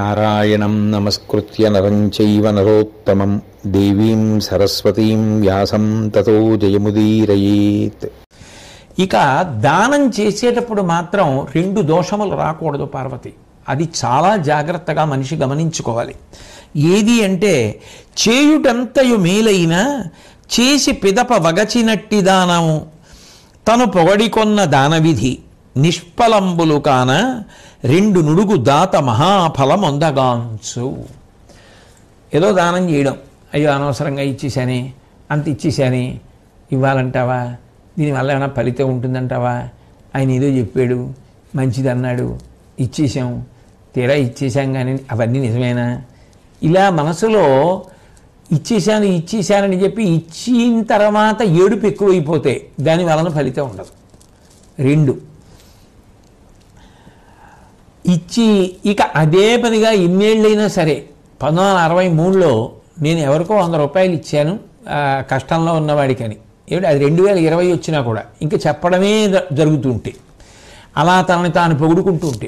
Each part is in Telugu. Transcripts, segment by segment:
నారాయణం నమస్కృత్య నరం చైవ నరోత్తమం దేవీం సరస్వతీం వ్యాసం తతో జయముదీరయేత్ ఇక దానం చేసేటప్పుడు మాత్రం రెండు దోషములు రాకూడదు పార్వతి అది చాలా జాగ్రత్తగా మనిషి గమనించుకోవాలి ఏది అంటే చేయుటంతయు మేలైన చేసి పిదప వగచినట్టి దానము తను పొగడికొన్న దానవిధి నిష్ఫలంబులు కాన రెండు నుడుగు దాత మహాఫలమొందగాంచు ఏదో దానం చేయడం అయ్యో అనవసరంగా ఇచ్చేసానే అంత ఇచ్చేసానే ఇవ్వాలంటావా దీనివల్ల ఏమైనా ఫలితం ఉంటుందంటావా ఆయన ఏదో చెప్పాడు మంచిది అన్నాడు ఇచ్చేసాం తీరా ఇచ్చేసాం కానీ అవన్నీ నిజమేనా ఇలా మనసులో ఇచ్చేసాను ఇచ్చేసానని చెప్పి ఇచ్చిన తర్వాత ఏడుపు ఎక్కువైపోతే దాని వలన ఫలితం ఉండదు రెండు ఇచ్చి ఇక అదే పనిగా ఇన్నేళ్ళైనా సరే పంతొమ్మిది వందల అరవై మూడులో నేను ఎవరికో వంద రూపాయలు ఇచ్చాను ఆ, కష్టంలో ఉన్నవాడికని ఏమిటి అది రెండు వేల ఇరవై వచ్చినా కూడా ఇంకా చెప్పడమే జ- జరుగుతుంటే అలా తనని తాను పొగుడుకుంటూ ఉంటే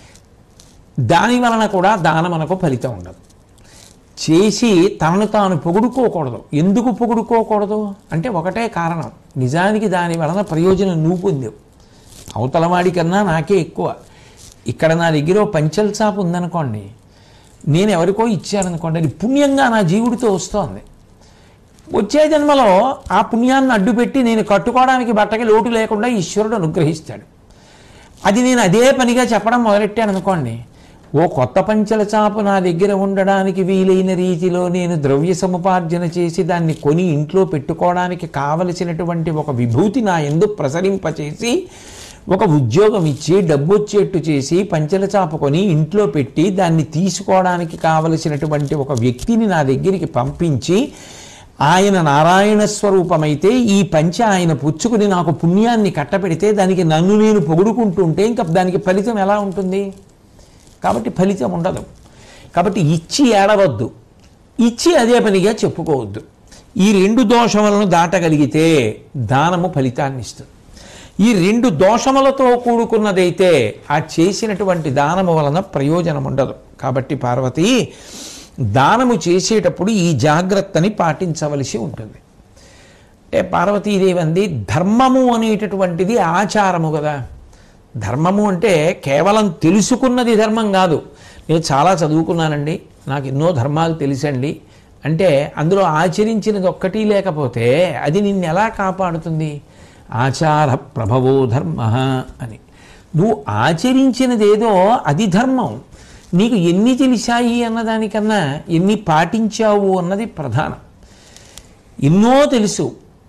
దాని వలన కూడా దానమనకు ఫలితం ఉండదు చేసి తనను తాను పొగుడుకోకూడదు ఎందుకు పొగుడుకోకూడదు అంటే ఒకటే కారణం నిజానికి దాని వలన ప్రయోజనం నువ్వు పొందావు అవతల వాడి కన్నా నాకే ఎక్కువ ఇక్కడ నా దగ్గర ఓ పంచల్ చాపు ఉందనుకోండి నేను ఎవరికో ఇచ్చాననుకోండి అది పుణ్యంగా నా జీవుడితో వస్తోంది వచ్చే జన్మలో ఆ పుణ్యాన్ని అడ్డుపెట్టి నేను కట్టుకోవడానికి బట్టకి లోటు లేకుండా ఈశ్వరుడు అనుగ్రహిస్తాడు అది నేను అదే పనిగా చెప్పడం మొదలెట్టాను అనుకోండి ఓ కొత్త పంచల చాపు నా దగ్గర ఉండడానికి వీలైన రీతిలో నేను ద్రవ్య సముపార్జన చేసి దాన్ని కొని ఇంట్లో పెట్టుకోవడానికి కావలసినటువంటి ఒక విభూతి నా ఎందు ప్రసరింపచేసి ఒక ఉద్యోగం ఇచ్చి డబ్బు వచ్చేట్టు చేసి పంచల చాప కొని ఇంట్లో పెట్టి దాన్ని తీసుకోవడానికి కావలసినటువంటి ఒక వ్యక్తిని నా దగ్గరికి పంపించి ఆయన నారాయణ స్వరూపమైతే ఈ పంచ ఆయన పుచ్చుకుని నాకు పుణ్యాన్ని కట్టపెడితే దానికి నన్ను నేను పొగుడుకుంటుంటే ఇంకా దానికి ఫలితం ఎలా ఉంటుంది కాబట్టి ఫలితం ఉండదు కాబట్టి ఇచ్చి ఏడవద్దు ఇచ్చి అదే పనిగా చెప్పుకోవద్దు ఈ రెండు దోషములను దాటగలిగితే దానము ఫలితాన్ని ఇస్తుంది ఈ రెండు దోషములతో కూడుకున్నదైతే ఆ చేసినటువంటి దానము వలన ప్రయోజనం ఉండదు కాబట్టి పార్వతి దానము చేసేటప్పుడు ఈ జాగ్రత్తని పాటించవలసి ఉంటుంది అంటే పార్వతీదేవి అంది ధర్మము అనేటటువంటిది ఆచారము కదా ధర్మము అంటే కేవలం తెలుసుకున్నది ధర్మం కాదు నేను చాలా చదువుకున్నానండి నాకు ఎన్నో ధర్మాలు తెలుసండి అంటే అందులో ఆచరించినది ఒక్కటి లేకపోతే అది నిన్ను ఎలా కాపాడుతుంది ఆచార ప్రభవో ధర్మ అని నువ్వు ఆచరించినదేదో అది ధర్మం నీకు ఎన్ని తెలిసాయి అన్నదానికన్నా ఎన్ని పాటించావు అన్నది ప్రధానం ఎన్నో తెలుసు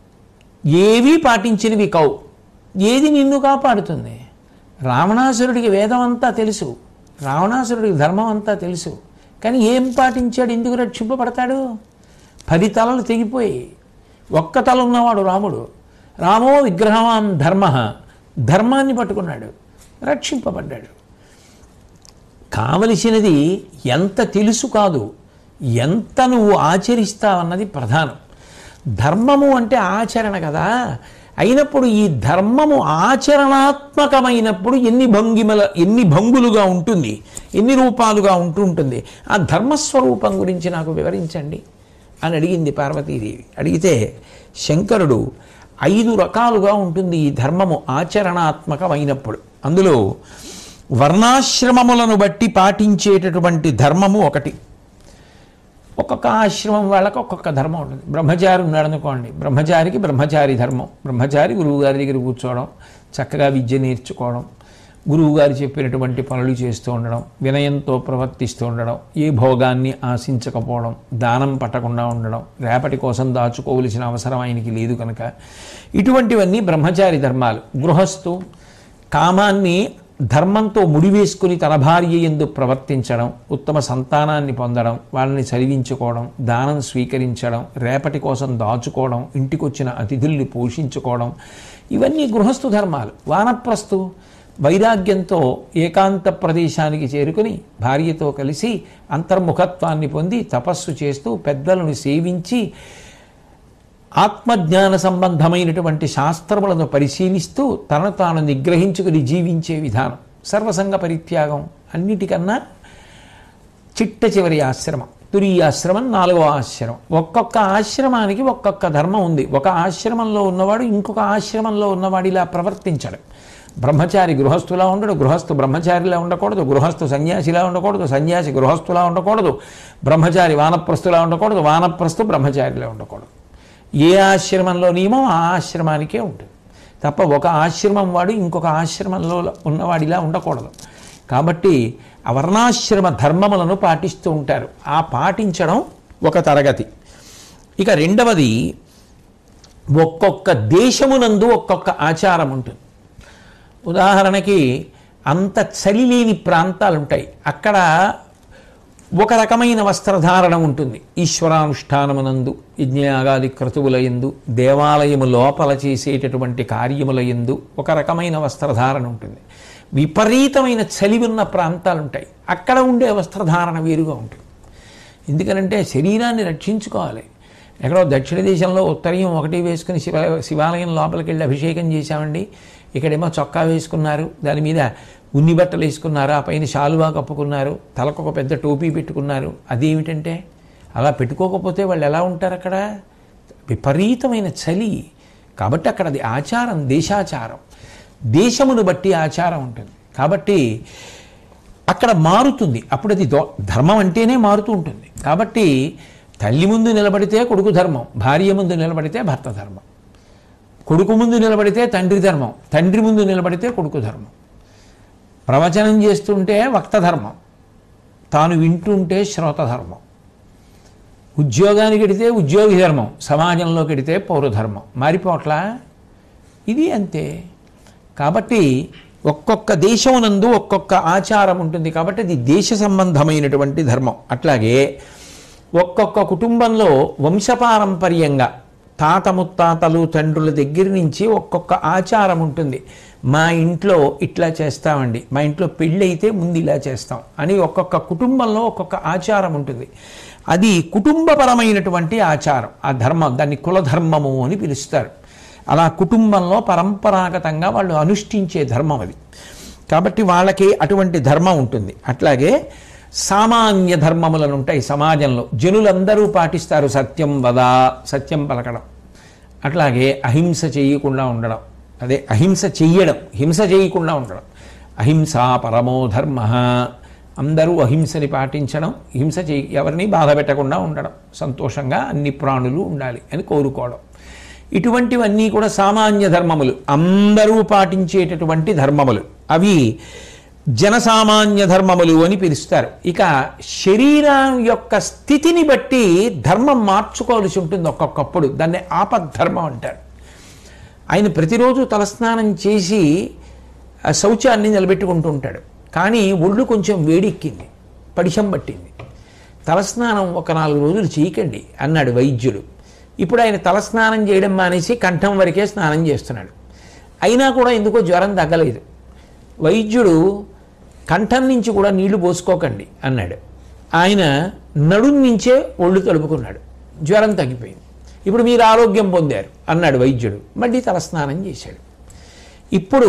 ఏవీ పాటించినవి కావు ఏది నిన్ను కాపాడుతుంది రావణాసురుడికి వేదం అంతా తెలుసు రావణాసురుడికి ధర్మం అంతా తెలుసు కానీ ఏం పాటించాడు ఎందుకు రక్షింపబడతాడు పది తలలు తెగిపోయి ఒక్క తల ఉన్నవాడు రాముడు రామో విగ్రహవాన్ ధర్మ ధర్మాన్ని పట్టుకున్నాడు రక్షింపబడ్డాడు కావలసినది ఎంత తెలుసు కాదు ఎంత నువ్వు ఆచరిస్తావన్నది ప్రధానం ధర్మము అంటే ఆచరణ కదా అయినప్పుడు ఈ ధర్మము ఆచరణాత్మకమైనప్పుడు ఎన్ని భంగిమల ఎన్ని భంగులుగా ఉంటుంది ఎన్ని రూపాలుగా ఉంటూ ఉంటుంది ఆ ధర్మస్వరూపం గురించి నాకు వివరించండి అని అడిగింది పార్వతీదేవి అడిగితే శంకరుడు ఐదు రకాలుగా ఉంటుంది ఈ ధర్మము ఆచరణాత్మకమైనప్పుడు అందులో వర్ణాశ్రమములను బట్టి పాటించేటటువంటి ధర్మము ఒకటి ఒక్కొక్క ఆశ్రమం వాళ్ళకి ఒక్కొక్క ధర్మం ఉంటుంది బ్రహ్మచారి ఉన్నాడు అనుకోండి బ్రహ్మచారికి బ్రహ్మచారి ధర్మం బ్రహ్మచారి గురువుగారి దగ్గర కూర్చోవడం చక్కగా విద్య నేర్చుకోవడం గురువుగారు చెప్పినటువంటి పనులు చేస్తూ ఉండడం వినయంతో ప్రవర్తిస్తూ ఉండడం ఏ భోగాన్ని ఆశించకపోవడం దానం పట్టకుండా ఉండడం రేపటి కోసం దాచుకోవలసిన అవసరం ఆయనకి లేదు కనుక ఇటువంటివన్నీ బ్రహ్మచారి ధర్మాలు గృహస్థు కామాన్ని ధర్మంతో ముడివేసుకుని తన భార్య ఎందు ప్రవర్తించడం ఉత్తమ సంతానాన్ని పొందడం వాళ్ళని చదివించుకోవడం దానం స్వీకరించడం రేపటి కోసం దాచుకోవడం ఇంటికొచ్చిన అతిథుల్ని పోషించుకోవడం ఇవన్నీ గృహస్థు ధర్మాలు వానప్రస్థు వైరాగ్యంతో ఏకాంత ప్రదేశానికి చేరుకుని భార్యతో కలిసి అంతర్ముఖత్వాన్ని పొంది తపస్సు చేస్తూ పెద్దలను సేవించి ఆత్మజ్ఞాన సంబంధమైనటువంటి శాస్త్రములను పరిశీలిస్తూ తనను తాను నిగ్రహించుకుని జీవించే విధానం సర్వసంగ పరిత్యాగం అన్నిటికన్నా చిట్ట చివరి ఆశ్రమం తురీయాశ్రమం నాలుగవ ఆశ్రమం ఒక్కొక్క ఆశ్రమానికి ఒక్కొక్క ధర్మం ఉంది ఒక ఆశ్రమంలో ఉన్నవాడు ఇంకొక ఆశ్రమంలో ఉన్నవాడు ఇలా ప్రవర్తించడు బ్రహ్మచారి గృహస్థులా ఉండడు గృహస్థు బ్రహ్మచారిలా ఉండకూడదు గృహస్థు సన్యాసిలా ఉండకూడదు సన్యాసి గృహస్థులా ఉండకూడదు బ్రహ్మచారి వానప్రస్థులా ఉండకూడదు వానప్రస్థు బ్రహ్మచారిలా ఉండకూడదు ఏ ఆశ్రమంలో నియమం ఆ ఆశ్రమానికే ఉంటుంది తప్ప ఒక ఆశ్రమం వాడు ఇంకొక ఆశ్రమంలో ఉన్నవాడిలా ఉండకూడదు కాబట్టి ఆ వర్ణాశ్రమ ధర్మములను పాటిస్తూ ఉంటారు ఆ పాటించడం ఒక తరగతి ఇక రెండవది ఒక్కొక్క దేశమునందు ఒక్కొక్క ఆచారం ఉంటుంది ఉదాహరణకి అంత చలి లేని ప్రాంతాలు ఉంటాయి అక్కడ ఒక రకమైన వస్త్రధారణ ఉంటుంది ఈశ్వరానుష్ఠానమునందు యజ్ఞయాగాది క్రతువుల యందు దేవాలయము లోపల చేసేటటువంటి కార్యముల యందు ఒక రకమైన వస్త్రధారణ ఉంటుంది విపరీతమైన చలి ఉన్న ప్రాంతాలు ఉంటాయి అక్కడ ఉండే వస్త్రధారణ వేరుగా ఉంటుంది ఎందుకనంటే శరీరాన్ని రక్షించుకోవాలి ఎక్కడో దక్షిణ దేశంలో ఉత్తరీయం ఒకటి వేసుకుని శివ శివాలయం లోపలికి వెళ్ళి అభిషేకం చేశామండి ఇక్కడేమో చొక్కా వేసుకున్నారు దాని మీద ఉన్ని బట్టలు వేసుకున్నారు ఆ పైన శాలువా కప్పుకున్నారు తలకు ఒక పెద్ద టోపీ పెట్టుకున్నారు అదేమిటంటే అలా పెట్టుకోకపోతే వాళ్ళు ఎలా ఉంటారు అక్కడ విపరీతమైన చలి కాబట్టి అక్కడ అది ఆచారం దేశాచారం దేశమును బట్టి ఆచారం ఉంటుంది కాబట్టి అక్కడ మారుతుంది అప్పుడు అది దో- ధర్మం అంటేనే మారుతూ ఉంటుంది కాబట్టి తల్లి ముందు నిలబడితే కొడుకు ధర్మం భార్య ముందు నిలబడితే భర్త ధర్మం కొడుకు ముందు నిలబడితే తండ్రి ధర్మం తండ్రి ముందు నిలబడితే కొడుకు ధర్మం ప్రవచనం చేస్తుంటే వక్త ధర్మం తాను వింటుంటే శ్రోత ధర్మం ఉద్యోగానికి ఎడితే ఉద్యోగి ధర్మం సమాజంలోకి ఎడితే పౌరధర్మం మారిపోట్లా ఇది అంతే కాబట్టి ఒక్కొక్క దేశమునందు ఒక్కొక్క ఆచారం ఉంటుంది కాబట్టి అది దేశ సంబంధమైనటువంటి ధర్మం అట్లాగే ఒక్కొక్క కుటుంబంలో వంశపారంపర్యంగా తాత ముత్తాతలు తండ్రుల దగ్గర నుంచి ఒక్కొక్క ఆచారం ఉంటుంది మా ఇంట్లో ఇట్లా చేస్తామండి మా ఇంట్లో పెళ్ళి అయితే ముందు ఇలా చేస్తాం అని ఒక్కొక్క కుటుంబంలో ఒక్కొక్క ఆచారం ఉంటుంది అది కుటుంబపరమైనటువంటి ఆచారం ఆ ధర్మం దాన్ని కులధర్మము అని పిలుస్తారు అలా కుటుంబంలో పరంపరాగతంగా వాళ్ళు అనుష్ఠించే ధర్మం అది కాబట్టి వాళ్ళకి అటువంటి ధర్మం ఉంటుంది అట్లాగే సామాన్య ధర్మములను ఉంటాయి సమాజంలో జనులందరూ పాటిస్తారు సత్యం వద సత్యం పలకడం అట్లాగే అహింస చేయకుండా ఉండడం అదే అహింస చెయ్యడం హింస చేయకుండా ఉండడం అహింస పరమో ధర్మ అందరూ అహింసని పాటించడం హింస చేయి ఎవరిని బాధ పెట్టకుండా ఉండడం సంతోషంగా అన్ని ప్రాణులు ఉండాలి అని కోరుకోవడం ఇటువంటివన్నీ కూడా సామాన్య ధర్మములు అందరూ పాటించేటటువంటి ధర్మములు అవి జనసామాన్య ధర్మములు అని పిలుస్తారు ఇక శరీరం యొక్క స్థితిని బట్టి ధర్మం మార్చుకోవాల్సి ఉంటుంది ఒక్కొక్కప్పుడు దాన్ని ఆపద్ధర్మం అంటారు ఆయన ప్రతిరోజు తలస్నానం చేసి ఆ శౌచాన్ని నిలబెట్టుకుంటూ ఉంటాడు కానీ ఒళ్ళు కొంచెం వేడెక్కింది పడిశం పట్టింది తలస్నానం ఒక నాలుగు రోజులు చేయకండి అన్నాడు వైద్యుడు ఇప్పుడు ఆయన తలస్నానం చేయడం మానేసి కంఠం వరకే స్నానం చేస్తున్నాడు అయినా కూడా ఎందుకో జ్వరం తగ్గలేదు వైద్యుడు కంఠం నుంచి కూడా నీళ్లు పోసుకోకండి అన్నాడు ఆయన నడుం నుంచే ఒళ్ళు తడుపుకున్నాడు జ్వరం తగ్గిపోయింది ఇప్పుడు మీరు ఆరోగ్యం పొందారు అన్నాడు వైద్యుడు మళ్ళీ తలస్నానం చేశాడు ఇప్పుడు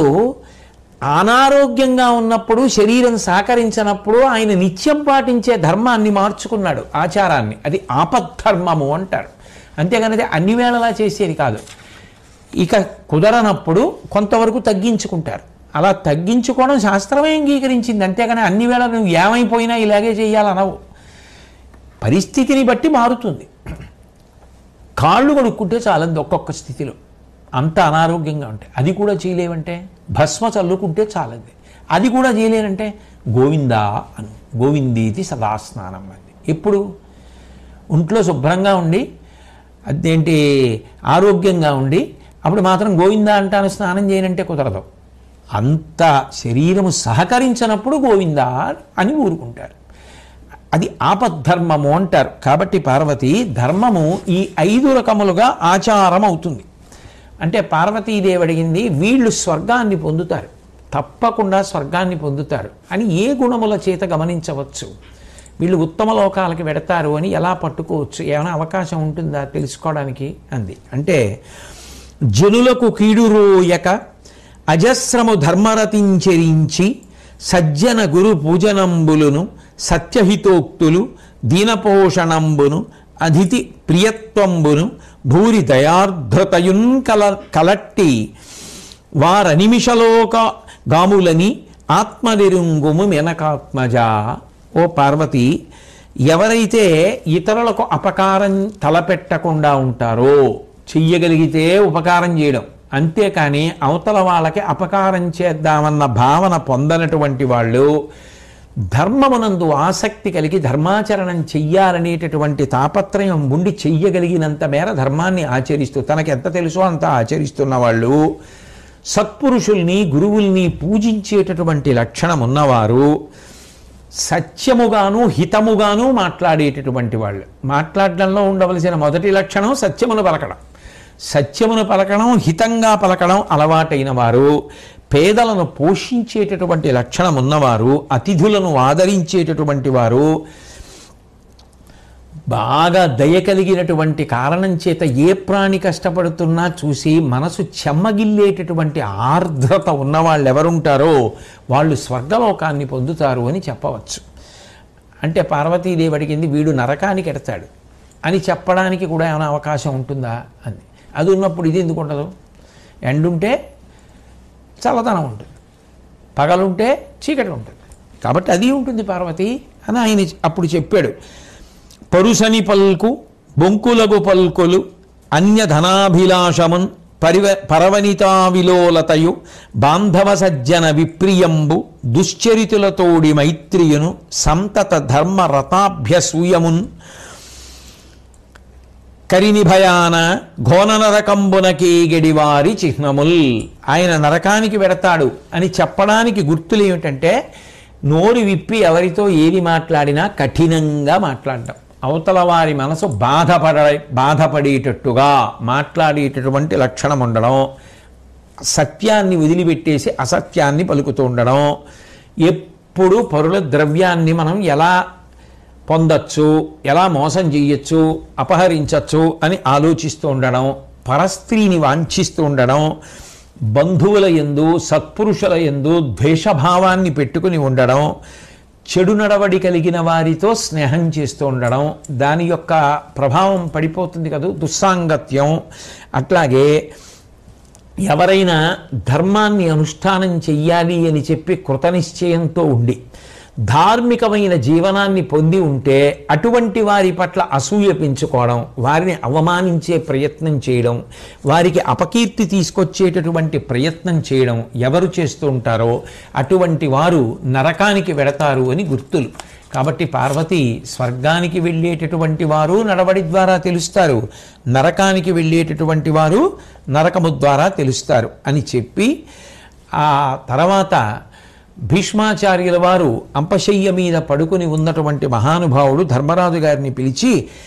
అనారోగ్యంగా ఉన్నప్పుడు శరీరం సహకరించినప్పుడు ఆయన నిత్యం పాటించే ధర్మాన్ని మార్చుకున్నాడు ఆచారాన్ని అది ఆపద్ధర్మము అంటారు అంతేగాని అది అన్ని వేళలా చేసేది కాదు ఇక కుదరనప్పుడు కొంతవరకు తగ్గించుకుంటారు అలా తగ్గించుకోవడం శాస్త్రమే అంగీకరించింది అంతేగాని అన్ని వేళ నువ్వు ఏమైపోయినా ఇలాగే చేయాలనవు పరిస్థితిని బట్టి మారుతుంది కాళ్ళు కడుక్కుంటే చాలంది ఒక్కొక్క స్థితిలో అంత అనారోగ్యంగా ఉంటాయి అది కూడా చేయలేవంటే భస్మ చల్లుకుంటే చాలంది అది కూడా చేయలేనంటే గోవిందా అను గోవిందీతి సదా స్నానం అంది ఎప్పుడు ఒంట్లో శుభ్రంగా ఉండి అదేంటి ఆరోగ్యంగా ఉండి అప్పుడు మాత్రం గోవిందా అంటాను స్నానం చేయనంటే కుదరదు అంత శరీరము సహకరించినప్పుడు గోవిందా అని ఊరుకుంటారు అది ఆపద్ధర్మము అంటారు కాబట్టి పార్వతి ధర్మము ఈ ఐదు రకములుగా ఆచారం అవుతుంది అంటే పార్వతీదేవి అడిగింది వీళ్ళు స్వర్గాన్ని పొందుతారు తప్పకుండా స్వర్గాన్ని పొందుతారు అని ఏ గుణముల చేత గమనించవచ్చు వీళ్ళు ఉత్తమ లోకాలకి వెడతారు అని ఎలా పట్టుకోవచ్చు ఏమైనా అవకాశం ఉంటుందా తెలుసుకోవడానికి అంది అంటే జనులకు కీడురోయక అజస్రము ధర్మరతించెరించి సజ్జన గురు పూజనంబులను సత్యహితోక్తులు దీనపోషణంబును అతిథి ప్రియత్వంబును భూరి దయార్ద్రతయున్ కల కలట్టి వారనిమిషలోక గాములని ఆత్మనిరుంగుము మెనకాత్మజ ఓ పార్వతి ఎవరైతే ఇతరులకు అపకారం తలపెట్టకుండా ఉంటారో చెయ్యగలిగితే ఉపకారం చేయడం అంతేకాని అవతల వాళ్ళకి అపకారం చేద్దామన్న భావన పొందనటువంటి వాళ్ళు ధర్మమునందు ఆసక్తి కలిగి ధర్మాచరణం చెయ్యాలనేటటువంటి తాపత్రయం ఉండి చెయ్యగలిగినంత మేర ధర్మాన్ని ఆచరిస్తూ తనకి ఎంత తెలుసో అంత ఆచరిస్తున్న వాళ్ళు సత్పురుషుల్ని గురువుల్ని పూజించేటటువంటి లక్షణం ఉన్నవారు సత్యముగాను హితముగాను మాట్లాడేటటువంటి వాళ్ళు మాట్లాడడంలో ఉండవలసిన మొదటి లక్షణం సత్యమును పలకడం సత్యమును పలకడం హితంగా పలకడం అలవాటైన వారు పేదలను పోషించేటటువంటి లక్షణం ఉన్నవారు అతిథులను ఆదరించేటటువంటి వారు బాగా దయ కలిగినటువంటి కారణం చేత ఏ ప్రాణి కష్టపడుతున్నా చూసి మనసు చెమ్మగిల్లేటటువంటి ఆర్ద్రత ఉన్నవాళ్ళు ఎవరుంటారో వాళ్ళు స్వర్గలోకాన్ని పొందుతారు అని చెప్పవచ్చు అంటే పార్వతీదేవి అడిగింది వీడు నరకానికి ఎడతాడు అని చెప్పడానికి కూడా ఏమైనా అవకాశం ఉంటుందా అని అది ఉన్నప్పుడు ఇది ఎందుకు ఉండదు ఎండుంటే చల్లదనం ఉంటుంది పగలుంటే చీకటి ఉంటుంది కాబట్టి అది ఉంటుంది పార్వతి అని ఆయన అప్పుడు చెప్పాడు పరుసని పల్కు బొంకులగు పల్కులు అన్యధనాభిలాషమున్ పరివ పరవనితా విలోలతయు బాంధవ సజ్జన విప్రియంబు దుశ్చరితులతోడి మైత్రియును సంతత ధర్మ రథాభ్యసూయమున్ కరినిభయాన ఘోన నరకంబునకేగెడివారి చిహ్నముల్ ఆయన నరకానికి వెడతాడు అని చెప్పడానికి గుర్తులు ఏమిటంటే నోరు విప్పి ఎవరితో ఏది మాట్లాడినా కఠినంగా మాట్లాడడం అవతల వారి మనసు బాధపడ బాధపడేటట్టుగా మాట్లాడేటటువంటి లక్షణం ఉండడం సత్యాన్ని వదిలిపెట్టేసి అసత్యాన్ని పలుకుతూ ఉండడం ఎప్పుడు పరుల ద్రవ్యాన్ని మనం ఎలా పొందొచ్చు ఎలా మోసం చేయొచ్చు అపహరించవచ్చు అని ఆలోచిస్తూ ఉండడం పరస్త్రీని వాంఛిస్తూ ఉండడం బంధువుల ఎందు సత్పురుషుల ఎందు ద్వేషభావాన్ని పెట్టుకుని ఉండడం చెడు నడవడి కలిగిన వారితో స్నేహం చేస్తూ ఉండడం దాని యొక్క ప్రభావం పడిపోతుంది కదా దుస్సాంగత్యం అట్లాగే ఎవరైనా ధర్మాన్ని అనుష్ఠానం చెయ్యాలి అని చెప్పి కృతనిశ్చయంతో ఉండి ధార్మికమైన జీవనాన్ని పొంది ఉంటే అటువంటి వారి పట్ల అసూయ పెంచుకోవడం వారిని అవమానించే ప్రయత్నం చేయడం వారికి అపకీర్తి తీసుకొచ్చేటటువంటి ప్రయత్నం చేయడం ఎవరు చేస్తూ ఉంటారో అటువంటి వారు నరకానికి వెడతారు అని గుర్తులు కాబట్టి పార్వతి స్వర్గానికి వెళ్ళేటటువంటి వారు నడవడి ద్వారా తెలుస్తారు నరకానికి వెళ్ళేటటువంటి వారు నరకము ద్వారా తెలుస్తారు అని చెప్పి ఆ తర్వాత భీష్మాచార్యుల వారు అంపశయ్య మీద పడుకుని ఉన్నటువంటి మహానుభావుడు ధర్మరాజు గారిని పిలిచి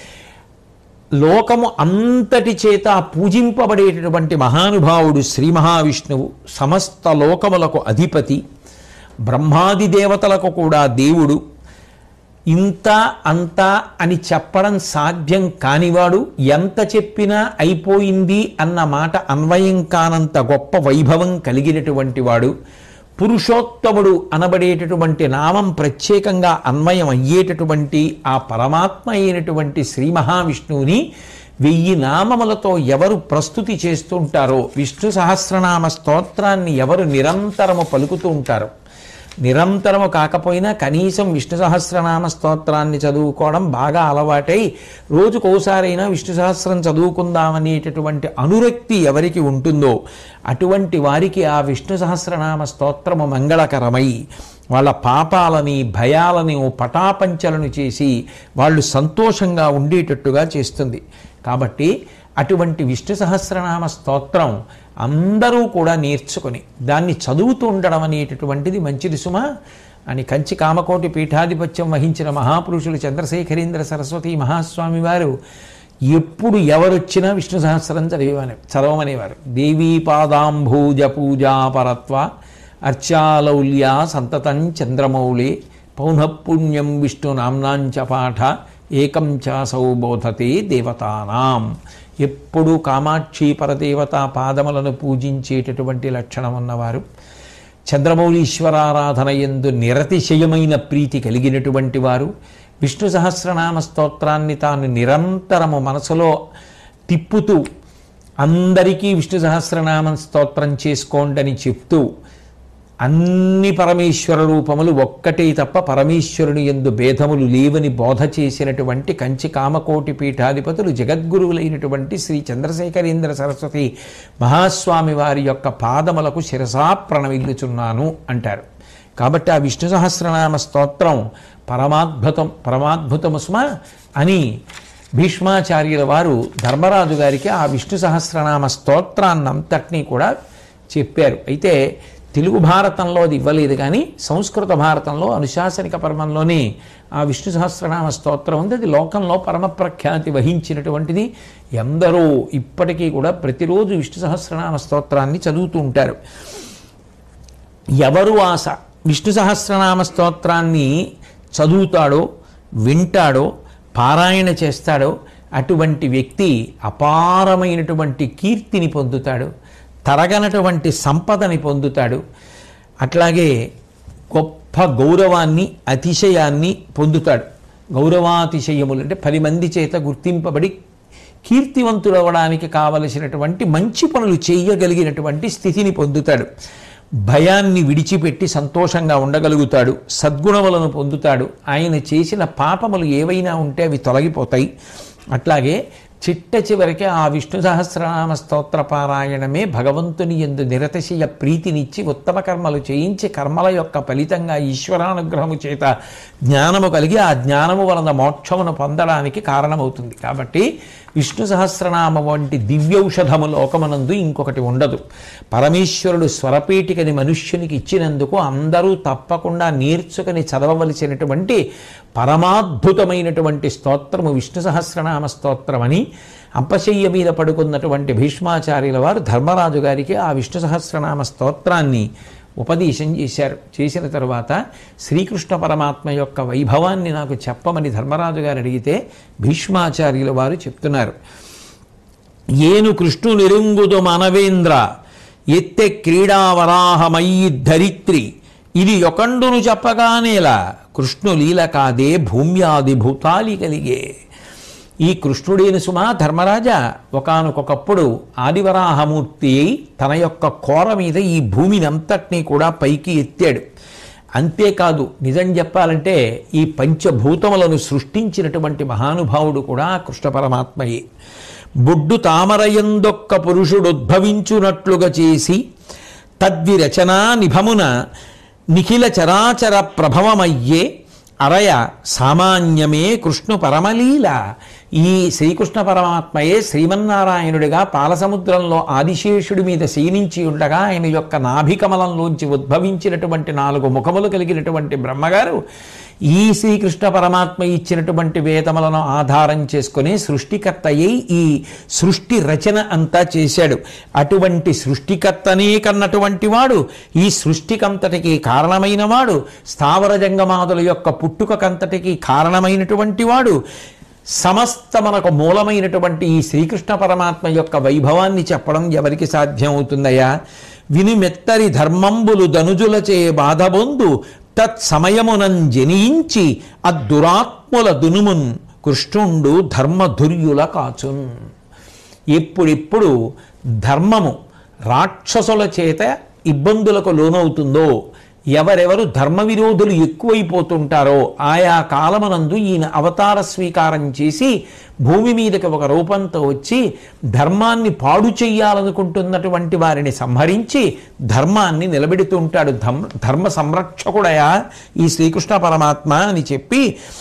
లోకము అంతటి చేత పూజింపబడేటటువంటి మహానుభావుడు శ్రీ మహావిష్ణువు సమస్త లోకములకు అధిపతి బ్రహ్మాది దేవతలకు కూడా దేవుడు ఇంత అంత అని చెప్పడం సాధ్యం కానివాడు ఎంత చెప్పినా అయిపోయింది అన్న మాట అన్వయం కానంత గొప్ప వైభవం కలిగినటువంటి వాడు పురుషోత్తముడు అనబడేటటువంటి నామం ప్రత్యేకంగా అన్వయం అయ్యేటటువంటి ఆ పరమాత్మ అయినటువంటి శ్రీ మహావిష్ణువుని వెయ్యి నామములతో ఎవరు ప్రస్తుతి చేస్తుంటారో విష్ణు సహస్రనామ స్తోత్రాన్ని ఎవరు నిరంతరము పలుకుతూ ఉంటారో నిరంతరము కాకపోయినా కనీసం విష్ణు సహస్రనామ స్తోత్రాన్ని చదువుకోవడం బాగా అలవాటై రోజుకోసారైనా విష్ణు సహస్రం చదువుకుందామనేటటువంటి అనురక్తి ఎవరికి ఉంటుందో అటువంటి వారికి ఆ విష్ణు సహస్రనామ స్తోత్రము మంగళకరమై వాళ్ళ పాపాలని భయాలని పటాపంచలను చేసి వాళ్ళు సంతోషంగా ఉండేటట్టుగా చేస్తుంది కాబట్టి అటువంటి విష్ణు సహస్రనామ స్తోత్రం అందరూ కూడా నేర్చుకొని దాన్ని చదువుతూ ఉండడం అనేటటువంటిది మంచిది సుమా అని కంచి కామకోటి పీఠాధిపత్యం వహించిన మహాపురుషులు చంద్రశేఖరేంద్ర సరస్వతి మహాస్వామి వారు ఎప్పుడు ఎవరొచ్చినా విష్ణు సహస్రం చదివేవారు చదవమనేవారు దేవీ పాదాంభూజ పూజాపరత్వ అర్చాలౌల్య సంతతం చంద్రమౌళి పౌనఃపుణ్యం విష్ణు నామ్నాంచ పాఠ ఏకం చాసౌ బోధతే దేవతానాం ఎప్పుడూ కామాక్షి పరదేవత పాదములను పూజించేటటువంటి లక్షణం ఉన్నవారు చంద్రమౌళీశ్వరారాధన ఎందు నిరతిశయమైన ప్రీతి కలిగినటువంటి వారు విష్ణు సహస్రనామ స్తోత్రాన్ని తాను నిరంతరము మనసులో తిప్పుతూ అందరికీ విష్ణు సహస్రనామ స్తోత్రం చేసుకోండి అని చెప్తూ అన్ని పరమేశ్వర రూపములు ఒక్కటే తప్ప పరమేశ్వరుని ఎందు భేదములు లేవని బోధ చేసినటువంటి కంచి కామకోటి పీఠాధిపతులు జగద్గురువులైనటువంటి శ్రీ చంద్రశేఖరేంద్ర సరస్వతి మహాస్వామి వారి యొక్క పాదములకు శిరసా ప్రణవిల్లుచున్నాను అంటారు కాబట్టి ఆ విష్ణు సహస్రనామ స్తోత్రం పరమాద్భుతం పరమాద్భుతము సుమ అని భీష్మాచార్యుల వారు ధర్మరాజు గారికి ఆ విష్ణు సహస్రనామ స్తోత్రాన్నంతటినీ కూడా చెప్పారు అయితే తెలుగు భారతంలో అది ఇవ్వలేదు కానీ సంస్కృత భారతంలో అనుశాసనిక పర్వంలోనే ఆ విష్ణు సహస్రనామ స్తోత్రం ఉంది అది లోకంలో పరమ ప్రఖ్యాతి వహించినటువంటిది ఎందరో ఇప్పటికీ కూడా ప్రతిరోజు విష్ణు సహస్రనామ స్తోత్రాన్ని చదువుతూ ఉంటారు ఎవరు ఆశ విష్ణు సహస్రనామ స్తోత్రాన్ని చదువుతాడో వింటాడో పారాయణ చేస్తాడో అటువంటి వ్యక్తి అపారమైనటువంటి కీర్తిని పొందుతాడు తరగనటువంటి సంపదని పొందుతాడు అట్లాగే గొప్ప గౌరవాన్ని అతిశయాన్ని పొందుతాడు గౌరవాతిశయములు అంటే పది మంది చేత గుర్తింపబడి కీర్తివంతుడవడానికి కావలసినటువంటి మంచి పనులు చేయగలిగినటువంటి స్థితిని పొందుతాడు భయాన్ని విడిచిపెట్టి సంతోషంగా ఉండగలుగుతాడు సద్గుణములను పొందుతాడు ఆయన చేసిన పాపములు ఏవైనా ఉంటే అవి తొలగిపోతాయి అట్లాగే చిట్ట చివరికి ఆ విష్ణు సహస్రనామ స్తోత్ర పారాయణమే భగవంతుని ఎందు నిరతశయ ప్రీతినిచ్చి ఉత్తమ కర్మలు చేయించి కర్మల యొక్క ఫలితంగా ఈశ్వరానుగ్రహము చేత జ్ఞానము కలిగి ఆ జ్ఞానము వలన మోక్షమును పొందడానికి కారణమవుతుంది కాబట్టి విష్ణు సహస్రనామ వంటి దివ్యౌషధము లోకమునందు ఇంకొకటి ఉండదు పరమేశ్వరుడు స్వరపీఠికని మనుష్యునికి ఇచ్చినందుకు అందరూ తప్పకుండా నేర్చుకుని చదవవలసినటువంటి పరమాద్భుతమైనటువంటి స్తోత్రము విష్ణు సహస్రనామ స్తోత్రమని అంపశయ్య మీద పడుకున్నటువంటి భీష్మాచార్యుల వారు ధర్మరాజు గారికి ఆ విష్ణు సహస్రనామ స్తోత్రాన్ని ఉపదేశం చేశారు చేసిన తరువాత శ్రీకృష్ణ పరమాత్మ యొక్క వైభవాన్ని నాకు చెప్పమని ధర్మరాజు గారు అడిగితే భీష్మాచార్యుల వారు చెప్తున్నారు ఏను కృష్ణునిరుంగుదు మనవేంద్ర ఎత్తె క్రీడావరాహమయ్యి ధరిత్రి ఇది యొకండును చెప్పగానేలా కృష్ణులీల కాదే భూమ్యాది భూతాలి కలిగే ఈ కృష్ణుడైన సుమా ధర్మరాజా ఒకానొకప్పుడు ఆదివరాహమూర్తి అయి తన యొక్క కోర మీద ఈ భూమిని అంతటినీ కూడా పైకి ఎత్తాడు అంతేకాదు నిజం చెప్పాలంటే ఈ పంచభూతములను సృష్టించినటువంటి మహానుభావుడు కూడా కృష్ణ పరమాత్మయే బొడ్డు తామరయందొక్క పురుషుడుద్భవించునట్లుగా చేసి తద్విరచనా నిభమున నిఖిల చరాచర ప్రభవమయ్యే అరయ సామాన్యమే కృష్ణు పరమలీల ఈ శ్రీకృష్ణ పరమాత్మయే శ్రీమన్నారాయణుడిగా పాలసముద్రంలో ఆదిశేషుడి మీద శయనించి ఉండగా ఆయన యొక్క నాభికమలంలోంచి ఉద్భవించినటువంటి నాలుగు ముఖములు కలిగినటువంటి బ్రహ్మగారు ఈ శ్రీకృష్ణ పరమాత్మ ఇచ్చినటువంటి వేదములను ఆధారం చేసుకుని సృష్టికర్త అయి ఈ సృష్టి రచన అంతా చేశాడు అటువంటి సృష్టికర్తనే కన్నటువంటి వాడు ఈ సృష్టికంతటికి కారణమైన వాడు స్థావర జంగమాదుల యొక్క పుట్టుకకంతటికి కారణమైనటువంటి వాడు సమస్త మనకు మూలమైనటువంటి ఈ శ్రీకృష్ణ పరమాత్మ యొక్క వైభవాన్ని చెప్పడం ఎవరికి సాధ్యం అవుతుందయ్యా విని మెత్తరి ధర్మంబులు ధనుజులచే బాధబొందు తత్సమయమునం జనించి అద్దురాత్ముల దునుమున్ కృష్ణుండు ధర్మధుర్యుల కాచున్ ఎప్పుడెప్పుడు ధర్మము రాక్షసుల చేత ఇబ్బందులకు లోనవుతుందో ఎవరెవరు ధర్మ విరోధులు ఎక్కువైపోతుంటారో ఆయా కాలమునందు ఈయన అవతార స్వీకారం చేసి భూమి మీదకి ఒక రూపంతో వచ్చి ధర్మాన్ని పాడు చెయ్యాలనుకుంటున్నటువంటి వారిని సంహరించి ధర్మాన్ని నిలబెడుతూ ఉంటాడు ధర్మ ధర్మ సంరక్షకుడయా ఈ శ్రీకృష్ణ పరమాత్మ అని చెప్పి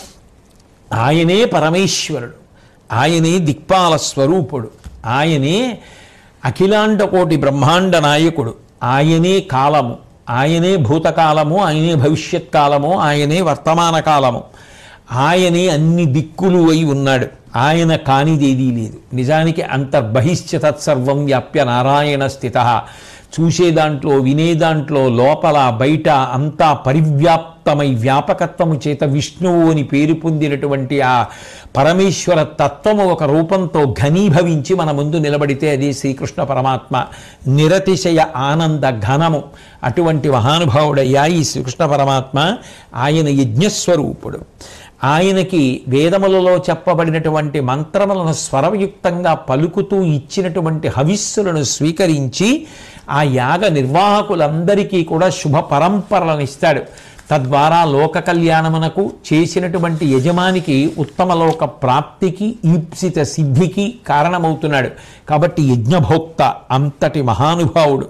ఆయనే పరమేశ్వరుడు ఆయనే దిక్పాల స్వరూపుడు ఆయనే అఖిలాండ కోటి బ్రహ్మాండ నాయకుడు ఆయనే కాలము ఆయనే భూతకాలము ఆయనే భవిష్యత్ కాలము ఆయనే వర్తమాన కాలము ఆయనే అన్ని దిక్కులు అయి ఉన్నాడు ఆయన కానిదేదీ లేదు నిజానికి అంతర్బహిష్య తత్సర్వం వ్యాప్య నారాయణ స్థిత చూసే దాంట్లో వినే దాంట్లో లోపల బయట అంతా పరివ్యాప్తమై వ్యాపకత్వము చేత విష్ణువు అని పేరు పొందినటువంటి ఆ పరమేశ్వర తత్వము ఒక రూపంతో ఘనీభవించి మన ముందు నిలబడితే అది శ్రీకృష్ణ పరమాత్మ నిరతిశయ ఆనంద ఘనము అటువంటి మహానుభావుడయ్యా ఈ శ్రీకృష్ణ పరమాత్మ ఆయన యజ్ఞస్వరూపుడు ఆయనకి వేదములలో చెప్పబడినటువంటి మంత్రములను స్వరయుక్తంగా పలుకుతూ ఇచ్చినటువంటి హవిస్సులను స్వీకరించి ఆ యాగ నిర్వాహకులందరికీ కూడా శుభ పరంపరలను ఇస్తాడు తద్వారా లోక కళ్యాణమునకు చేసినటువంటి యజమానికి ఉత్తమ లోక ప్రాప్తికి ఈప్సిత సిద్ధికి కారణమవుతున్నాడు కాబట్టి యజ్ఞభోక్త అంతటి మహానుభావుడు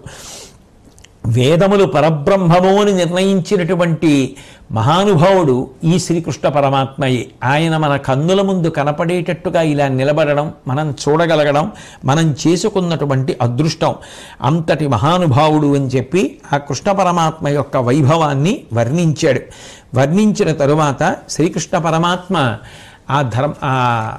వేదములు పరబ్రహ్మము అని నిర్ణయించినటువంటి మహానుభావుడు ఈ శ్రీకృష్ణ పరమాత్మయే ఆయన మన కన్నుల ముందు కనపడేటట్టుగా ఇలా నిలబడడం మనం చూడగలగడం మనం చేసుకున్నటువంటి అదృష్టం అంతటి మహానుభావుడు అని చెప్పి ఆ కృష్ణ పరమాత్మ యొక్క వైభవాన్ని వర్ణించాడు వర్ణించిన తరువాత శ్రీకృష్ణ పరమాత్మ ఆ ధర్మ ఆ-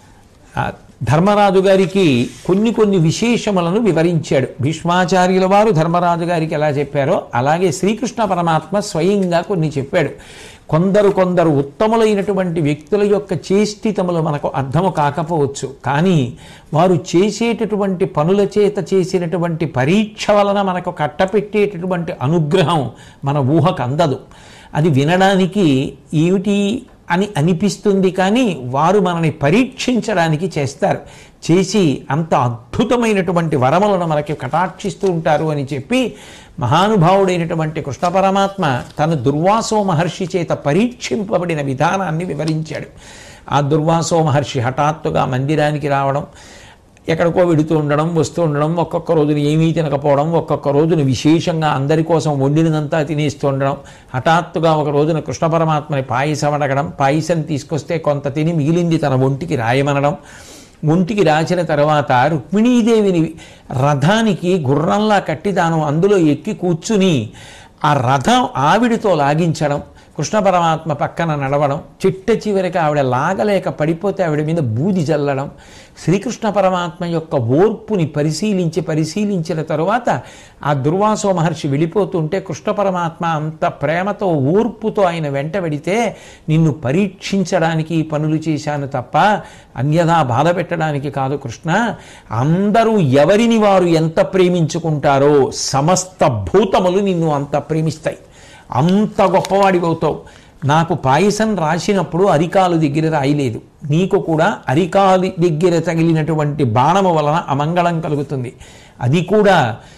ఆ ధర్మరాజు గారికి కొన్ని కొన్ని విశేషములను వివరించాడు భీష్మాచార్యుల వారు ధర్మరాజు గారికి ఎలా చెప్పారో అలాగే శ్రీకృష్ణ పరమాత్మ స్వయంగా కొన్ని చెప్పాడు కొందరు కొందరు ఉత్తములైనటువంటి వ్యక్తుల యొక్క చేష్టితములు మనకు అర్థము కాకపోవచ్చు కానీ వారు చేసేటటువంటి పనుల చేత చేసినటువంటి పరీక్ష వలన మనకు కట్టపెట్టేటటువంటి అనుగ్రహం మన ఊహకు అందదు అది వినడానికి ఏమిటి అని అనిపిస్తుంది కానీ వారు మనని పరీక్షించడానికి చేస్తారు చేసి అంత అద్భుతమైనటువంటి వరములను మనకి కటాక్షిస్తూ ఉంటారు అని చెప్పి మహానుభావుడైనటువంటి కృష్ణ పరమాత్మ తన దుర్వాసో మహర్షి చేత పరీక్షింపబడిన విధానాన్ని వివరించాడు ఆ దుర్వాసో మహర్షి హఠాత్తుగా మందిరానికి రావడం ఎక్కడికో వెడుతూ ఉండడం వస్తూ ఉండడం ఒక్కొక్క రోజున ఏమీ తినకపోవడం ఒక్కొక్క రోజున విశేషంగా అందరి కోసం వండినదంతా తినేస్తూ ఉండడం హఠాత్తుగా ఒక రోజున కృష్ణ పరమాత్మని పాయసం అడగడం పాయసం తీసుకొస్తే కొంత తిని మిగిలింది తన ఒంటికి రాయమనడం ఒంటికి రాసిన తర్వాత రుక్మిణీదేవిని రథానికి గుర్రంలా కట్టి తాను అందులో ఎక్కి కూర్చుని ఆ రథం ఆవిడితో లాగించడం కృష్ణ పరమాత్మ పక్కన నడవడం చిట్ట చివరికి ఆవిడ లాగలేక పడిపోతే ఆవిడ మీద బూది చల్లడం శ్రీకృష్ణ పరమాత్మ యొక్క ఓర్పుని పరిశీలించి పరిశీలించిన తరువాత ఆ దుర్వాసో మహర్షి వెళ్ళిపోతుంటే కృష్ణ పరమాత్మ అంత ప్రేమతో ఓర్పుతో ఆయన వెంట వెడితే నిన్ను పరీక్షించడానికి ఈ పనులు చేశాను తప్ప అన్యథా బాధ పెట్టడానికి కాదు కృష్ణ అందరూ ఎవరిని వారు ఎంత ప్రేమించుకుంటారో సమస్త భూతములు నిన్ను అంత ప్రేమిస్తాయి అంత గొప్పవాడివవుతావు నాకు పాయసం రాసినప్పుడు అరికాలు దగ్గర రాయలేదు నీకు కూడా అరికాలు దగ్గర తగిలినటువంటి బాణము వలన అమంగళం కలుగుతుంది అది కూడా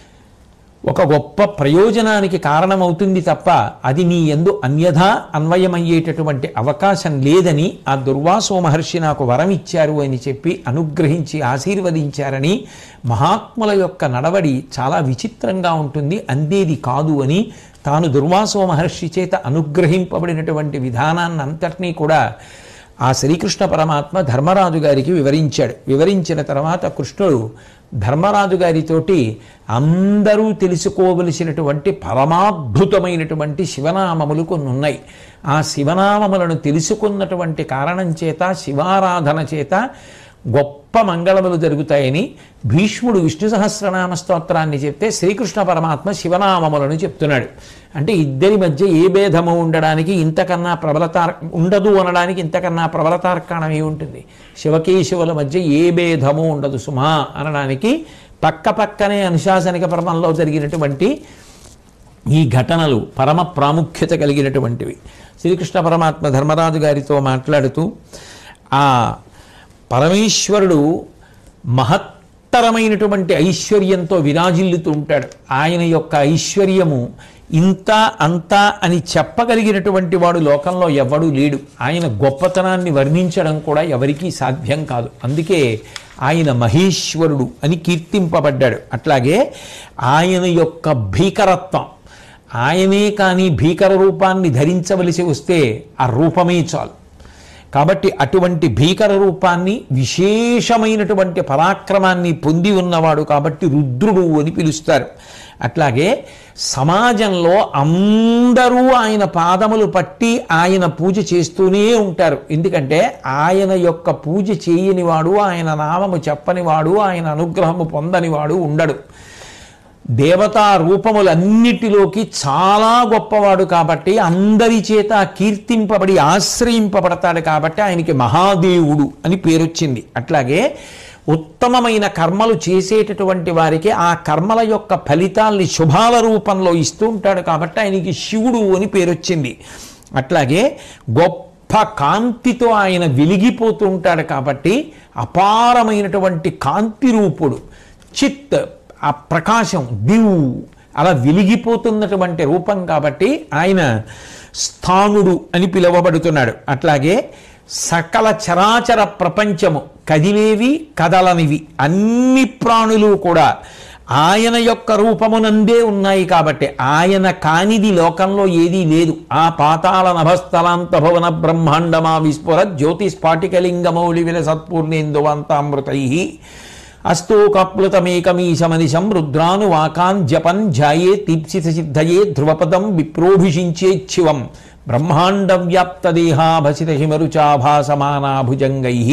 ఒక గొప్ప ప్రయోజనానికి కారణమవుతుంది తప్ప అది నీ ఎందు అన్యథా అన్వయమయ్యేటటువంటి అవకాశం లేదని ఆ దుర్వాసో మహర్షి నాకు వరం ఇచ్చారు అని చెప్పి అనుగ్రహించి ఆశీర్వదించారని మహాత్ముల యొక్క నడవడి చాలా విచిత్రంగా ఉంటుంది అందేది కాదు అని తాను దుర్వాసో మహర్షి చేత అనుగ్రహింపబడినటువంటి విధానాన్ని అంతటినీ కూడా ఆ శ్రీకృష్ణ పరమాత్మ ధర్మరాజు గారికి వివరించాడు వివరించిన తర్వాత కృష్ణుడు ధర్మరాజు గారితోటి అందరూ తెలుసుకోవలసినటువంటి పరమాద్భుతమైనటువంటి శివనామములు కొన్ని ఉన్నాయి ఆ శివనామములను తెలుసుకున్నటువంటి కారణం చేత శివారాధన చేత గొప్ప మంగళములు జరుగుతాయని భీష్ముడు విష్ణు సహస్రనామ స్తోత్రాన్ని చెప్తే శ్రీకృష్ణ పరమాత్మ శివనామములను చెప్తున్నాడు అంటే ఇద్దరి మధ్య ఏ భేదము ఉండడానికి ఇంతకన్నా ప్రబలతార్ ఉండదు అనడానికి ఇంతకన్నా ప్రబలతార్కాణం ఏ ఉంటుంది శివకేశవుల మధ్య ఏ భేదము ఉండదు సుమా అనడానికి పక్క పక్కనే అనుశాసనిక పర్వంలో జరిగినటువంటి ఈ ఘటనలు పరమ ప్రాముఖ్యత కలిగినటువంటివి శ్రీకృష్ణ పరమాత్మ ధర్మరాజు గారితో మాట్లాడుతూ ఆ పరమేశ్వరుడు మహత్తరమైనటువంటి ఐశ్వర్యంతో విరాజిల్లుతూ ఉంటాడు ఆయన యొక్క ఐశ్వర్యము ఇంత అంత అని చెప్పగలిగినటువంటి వాడు లోకంలో ఎవడూ లేడు ఆయన గొప్పతనాన్ని వర్ణించడం కూడా ఎవరికీ సాధ్యం కాదు అందుకే ఆయన మహేశ్వరుడు అని కీర్తింపబడ్డాడు అట్లాగే ఆయన యొక్క భీకరత్వం ఆయనే కానీ భీకర రూపాన్ని ధరించవలసి వస్తే ఆ రూపమే చాలు కాబట్టి అటువంటి భీకర రూపాన్ని విశేషమైనటువంటి పరాక్రమాన్ని పొంది ఉన్నవాడు కాబట్టి రుద్రుడు అని పిలుస్తారు అట్లాగే సమాజంలో అందరూ ఆయన పాదములు పట్టి ఆయన పూజ చేస్తూనే ఉంటారు ఎందుకంటే ఆయన యొక్క పూజ చేయనివాడు ఆయన నామము చెప్పనివాడు ఆయన అనుగ్రహము పొందనివాడు ఉండడు దేవతా రూపములన్నిటిలోకి చాలా గొప్పవాడు కాబట్టి అందరి చేత కీర్తింపబడి ఆశ్రయింపబడతాడు కాబట్టి ఆయనకి మహాదేవుడు అని పేరొచ్చింది అట్లాగే ఉత్తమమైన కర్మలు చేసేటటువంటి వారికి ఆ కర్మల యొక్క ఫలితాల్ని శుభాల రూపంలో ఇస్తూ ఉంటాడు కాబట్టి ఆయనకి శివుడు అని పేరొచ్చింది అట్లాగే గొప్ప కాంతితో ఆయన వెలిగిపోతూ ఉంటాడు కాబట్టి అపారమైనటువంటి కాంతి రూపుడు చిత్ ఆ ప్రకాశం దివ్ అలా వెలిగిపోతున్నటువంటి రూపం కాబట్టి ఆయన స్థానుడు అని పిలువబడుతున్నాడు అట్లాగే సకల చరాచర ప్రపంచము కదిలేవి కదలనివి అన్ని ప్రాణులు కూడా ఆయన యొక్క రూపమునందే ఉన్నాయి కాబట్టి ఆయన కానిది లోకంలో ఏదీ లేదు ఆ పాతాళ నభస్థలాంత భవన బ్రహ్మాండమా విస్ఫుర జ్యోతి స్ఫాటికలింగమౌళి విల సత్పూర్ణేందువంతామృతై అస్తోకప్లుతమేకమీశమనిశం రుద్రాను వాకాన్ జపన్ ధ్యాయే దీప్సిత సిద్ధయే ధ్రువపదం విప్రోభిషించేచ్ఛివం బ్రహ్మాండ వ్యాప్త దేహాభసిత హిమరుచాభాసమానాభుజంగై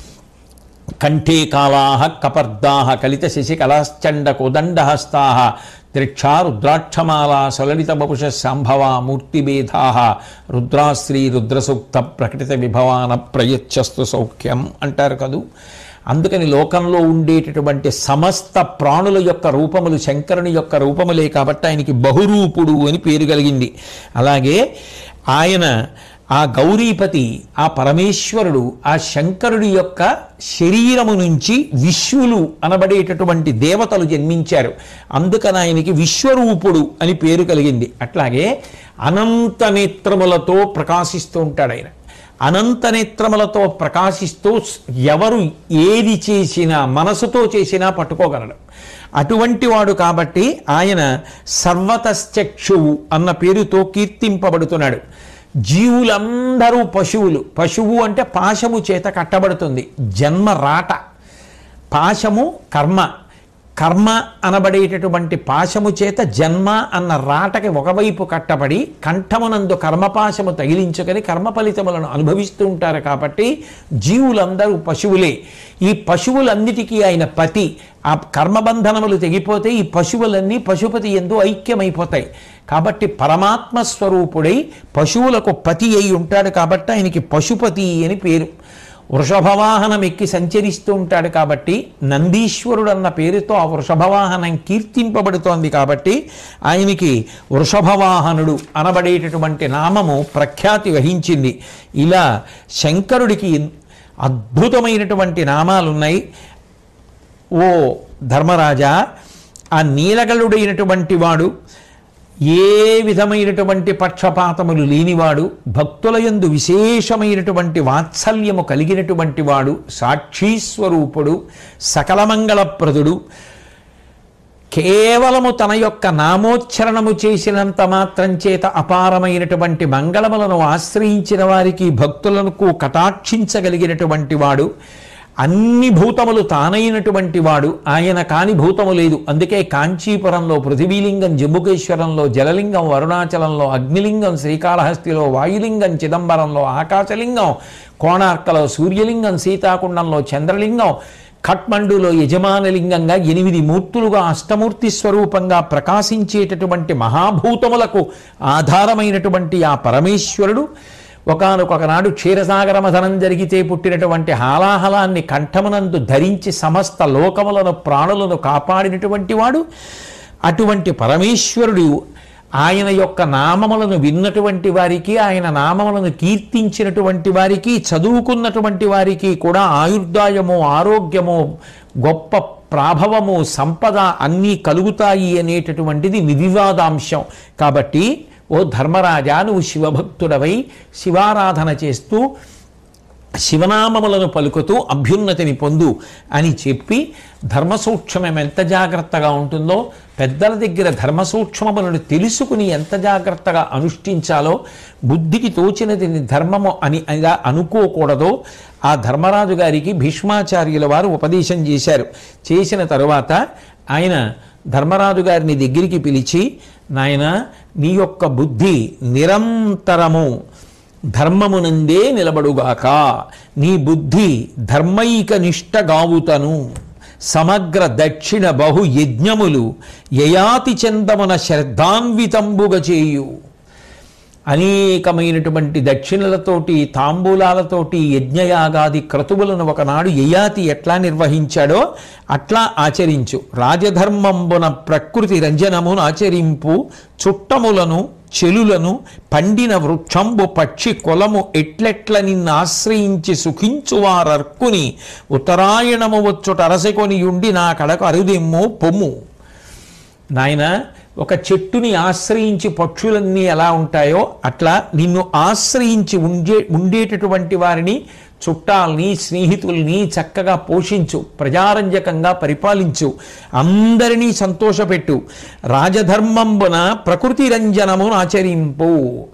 కంఠే కాళా కపర్దా కలిత శశికలాశ్చండ కోదండహస్తా ద్రక్షా రుద్రాక్షమాలా సలలిత బపుష సంభవా మూర్తిభేదా రుద్రాశ్రీ రుద్రసూక్త ప్రకటిత విభవాన ప్రయచ్చస్తు సౌఖ్యం అంటారు కదూ అందుకని లోకంలో ఉండేటటువంటి సమస్త ప్రాణుల యొక్క రూపములు శంకరుని యొక్క రూపములే కాబట్టి ఆయనకి బహురూపుడు అని పేరు కలిగింది అలాగే ఆయన ఆ గౌరీపతి ఆ పరమేశ్వరుడు ఆ శంకరుడి యొక్క శరీరము నుంచి విశ్వలు అనబడేటటువంటి దేవతలు జన్మించారు అందుకని ఆయనకి విశ్వరూపుడు అని పేరు కలిగింది అట్లాగే అనంత నేత్రములతో ప్రకాశిస్తూ ఉంటాడు ఆయన అనంత నేత్రములతో ప్రకాశిస్తూ ఎవరు ఏది చేసినా మనసుతో చేసినా పట్టుకోగలడు అటువంటి వాడు కాబట్టి ఆయన సర్వతశ్చక్షువు అన్న పేరుతో కీర్తింపబడుతున్నాడు జీవులందరూ పశువులు పశువు అంటే పాశము చేత కట్టబడుతుంది జన్మ రాట పాశము కర్మ కర్మ అనబడేటటువంటి పాశము చేత జన్మ అన్న రాటకి ఒకవైపు కట్టబడి కంఠమునందు కర్మపాశము తగిలించుకొని కర్మ ఫలితములను అనుభవిస్తూ ఉంటారు కాబట్టి జీవులందరూ పశువులే ఈ పశువులన్నిటికీ ఆయన పతి ఆ కర్మబంధనములు తెగిపోతే ఈ పశువులన్నీ పశుపతి ఎందు ఐక్యమైపోతాయి కాబట్టి పరమాత్మ స్వరూపుడై పశువులకు పతి అయి ఉంటాడు కాబట్టి ఆయనకి పశుపతి అని పేరు వృషభవాహనం ఎక్కి సంచరిస్తూ ఉంటాడు కాబట్టి నందీశ్వరుడు అన్న పేరుతో ఆ వృషభవాహనం కీర్తింపబడుతోంది కాబట్టి ఆయనకి వృషభవాహనుడు అనబడేటటువంటి నామము ప్రఖ్యాతి వహించింది ఇలా శంకరుడికి అద్భుతమైనటువంటి నామాలున్నాయి ఓ ధర్మరాజా ఆ నీలగలుడైనటువంటి వాడు ఏ విధమైనటువంటి పక్షపాతములు లేనివాడు భక్తుల యందు విశేషమైనటువంటి వాత్సల్యము కలిగినటువంటి వాడు సాక్షీస్వరూపుడు సకలమంగళప్రదుడు కేవలము తన యొక్క నామోచ్చరణము చేసినంత మాత్రం చేత అపారమైనటువంటి మంగళములను ఆశ్రయించిన వారికి భక్తులకు కటాక్షించగలిగినటువంటి వాడు అన్ని భూతములు తానైనటువంటి వాడు ఆయన కాని భూతము లేదు అందుకే కాంచీపురంలో పృథివీలింగం జంబుకేశ్వరంలో జలలింగం అరుణాచలంలో అగ్నిలింగం శ్రీకాళహస్తిలో వాయులింగం చిదంబరంలో ఆకాశలింగం కోణార్కలో సూర్యలింగం సీతాకుండంలో చంద్రలింగం ఖట్మండులో యజమానలింగంగా ఎనిమిది మూర్తులుగా అష్టమూర్తి స్వరూపంగా ప్రకాశించేటటువంటి మహాభూతములకు ఆధారమైనటువంటి ఆ పరమేశ్వరుడు ఒకనొక నాడు క్షీరసాగర మథనం జరిగితే పుట్టినటువంటి హాలాహలాన్ని కంఠమునందు ధరించి సమస్త లోకములను ప్రాణులను కాపాడినటువంటి వాడు అటువంటి పరమేశ్వరుడు ఆయన యొక్క నామములను విన్నటువంటి వారికి ఆయన నామములను కీర్తించినటువంటి వారికి చదువుకున్నటువంటి వారికి కూడా ఆయుర్దాయము ఆరోగ్యము గొప్ప ప్రాభవము సంపద అన్నీ కలుగుతాయి అనేటటువంటిది వివివాదాంశం కాబట్టి ఓ ధర్మరాజా నువ్వు శివభక్తుడవై శివారాధన చేస్తూ శివనామములను పలుకుతూ అభ్యున్నతిని పొందు అని చెప్పి ధర్మసూక్ష్మం ఎంత జాగ్రత్తగా ఉంటుందో పెద్దల దగ్గర ధర్మసూక్ష్మములను తెలుసుకుని ఎంత జాగ్రత్తగా అనుష్ఠించాలో బుద్ధికి తోచినది ధర్మము అని ఇలా అనుకోకూడదో ఆ ధర్మరాజు గారికి భీష్మాచార్యుల వారు ఉపదేశం చేశారు చేసిన తరువాత ఆయన ధర్మరాజు గారిని దగ్గరికి పిలిచి నాయన నీ యొక్క బుద్ధి నిరంతరము ధర్మమునందే నిలబడుగాక నీ బుద్ధి ధర్మైక నిష్ట గావుతను సమగ్ర దక్షిణ బహు యజ్ఞములు యయాతి చందమున శ్రద్ధాన్వితంబుగ చేయు అనేకమైనటువంటి దక్షిణలతోటి తాంబూలాలతోటి యజ్ఞయాగాది క్రతువులను ఒకనాడు యయాతి ఎట్లా నిర్వహించాడో అట్లా ఆచరించు రాజధర్మంబున ప్రకృతి రంజనమును ఆచరింపు చుట్టములను చెలులను పండిన వృక్షంబు పక్షి కొలము ఎట్లెట్ల నిన్ను ఆశ్రయించి సుఖించువారర్కుని ఉత్తరాయణము వచ్చుట అరసకొని ఉండి నా కడకు అరుదెమ్ము పొమ్ము నాయన ఒక చెట్టుని ఆశ్రయించి పక్షులన్నీ ఎలా ఉంటాయో అట్లా నిన్ను ఆశ్రయించి ఉండే ఉండేటటువంటి వారిని చుట్టాల్ని స్నేహితుల్ని చక్కగా పోషించు ప్రజారంజకంగా పరిపాలించు అందరినీ సంతోషపెట్టు రాజధర్మంబున ప్రకృతి రంజనమును ఆచరింపు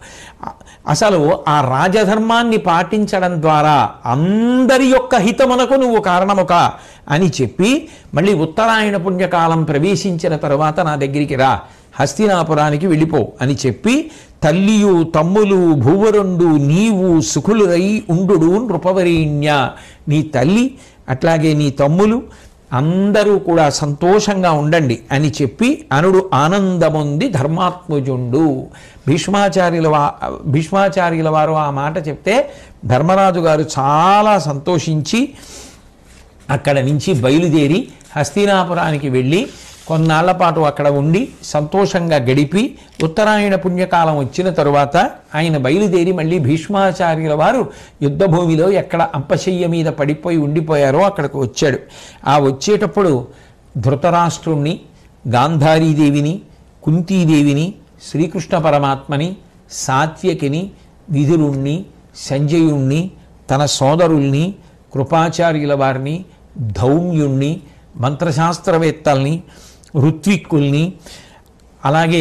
అసలు ఆ రాజధర్మాన్ని పాటించడం ద్వారా అందరి యొక్క హితమునకు నువ్వు కారణముక అని చెప్పి మళ్ళీ ఉత్తరాయణ పుణ్యకాలం ప్రవేశించిన తరువాత నా దగ్గరికి రా హస్తినాపురానికి వెళ్ళిపో అని చెప్పి తల్లియు తమ్ములు భూవరుండు నీవు సుఖులురై ఉండు నృపవరీణ్య నీ తల్లి అట్లాగే నీ తమ్ములు అందరూ కూడా సంతోషంగా ఉండండి అని చెప్పి అనుడు ఆనందముంది ధర్మాత్మజుండు భీష్మాచార్యుల వా భీష్మాచార్యుల వారు ఆ మాట చెప్తే ధర్మరాజు గారు చాలా సంతోషించి అక్కడ నుంచి బయలుదేరి హస్తినాపురానికి వెళ్ళి కొన్నాళ్ల పాటు అక్కడ ఉండి సంతోషంగా గడిపి ఉత్తరాయణ పుణ్యకాలం వచ్చిన తరువాత ఆయన బయలుదేరి మళ్ళీ భీష్మాచార్యుల వారు యుద్ధభూమిలో ఎక్కడ అంపశయ్య మీద పడిపోయి ఉండిపోయారో అక్కడికి వచ్చాడు ఆ వచ్చేటప్పుడు ధృతరాష్ట్రుణ్ణి గాంధారీదేవిని కుంతీదేవిని శ్రీకృష్ణ పరమాత్మని సాత్యకిని విధులుణ్ణి సంజయుణ్ణి తన సోదరుల్ని కృపాచార్యుల వారిని ధౌమ్యుణ్ణి మంత్రశాస్త్రవేత్తల్ని ఋత్విక్కుల్ని అలాగే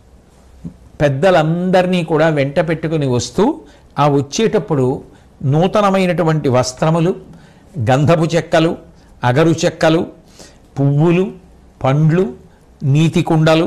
పెద్దలందరినీ కూడా వెంట పెట్టుకుని వస్తూ ఆ వచ్చేటప్పుడు నూతనమైనటువంటి వస్త్రములు గంధపు చెక్కలు అగరు చెక్కలు పువ్వులు పండ్లు నీతి కుండలు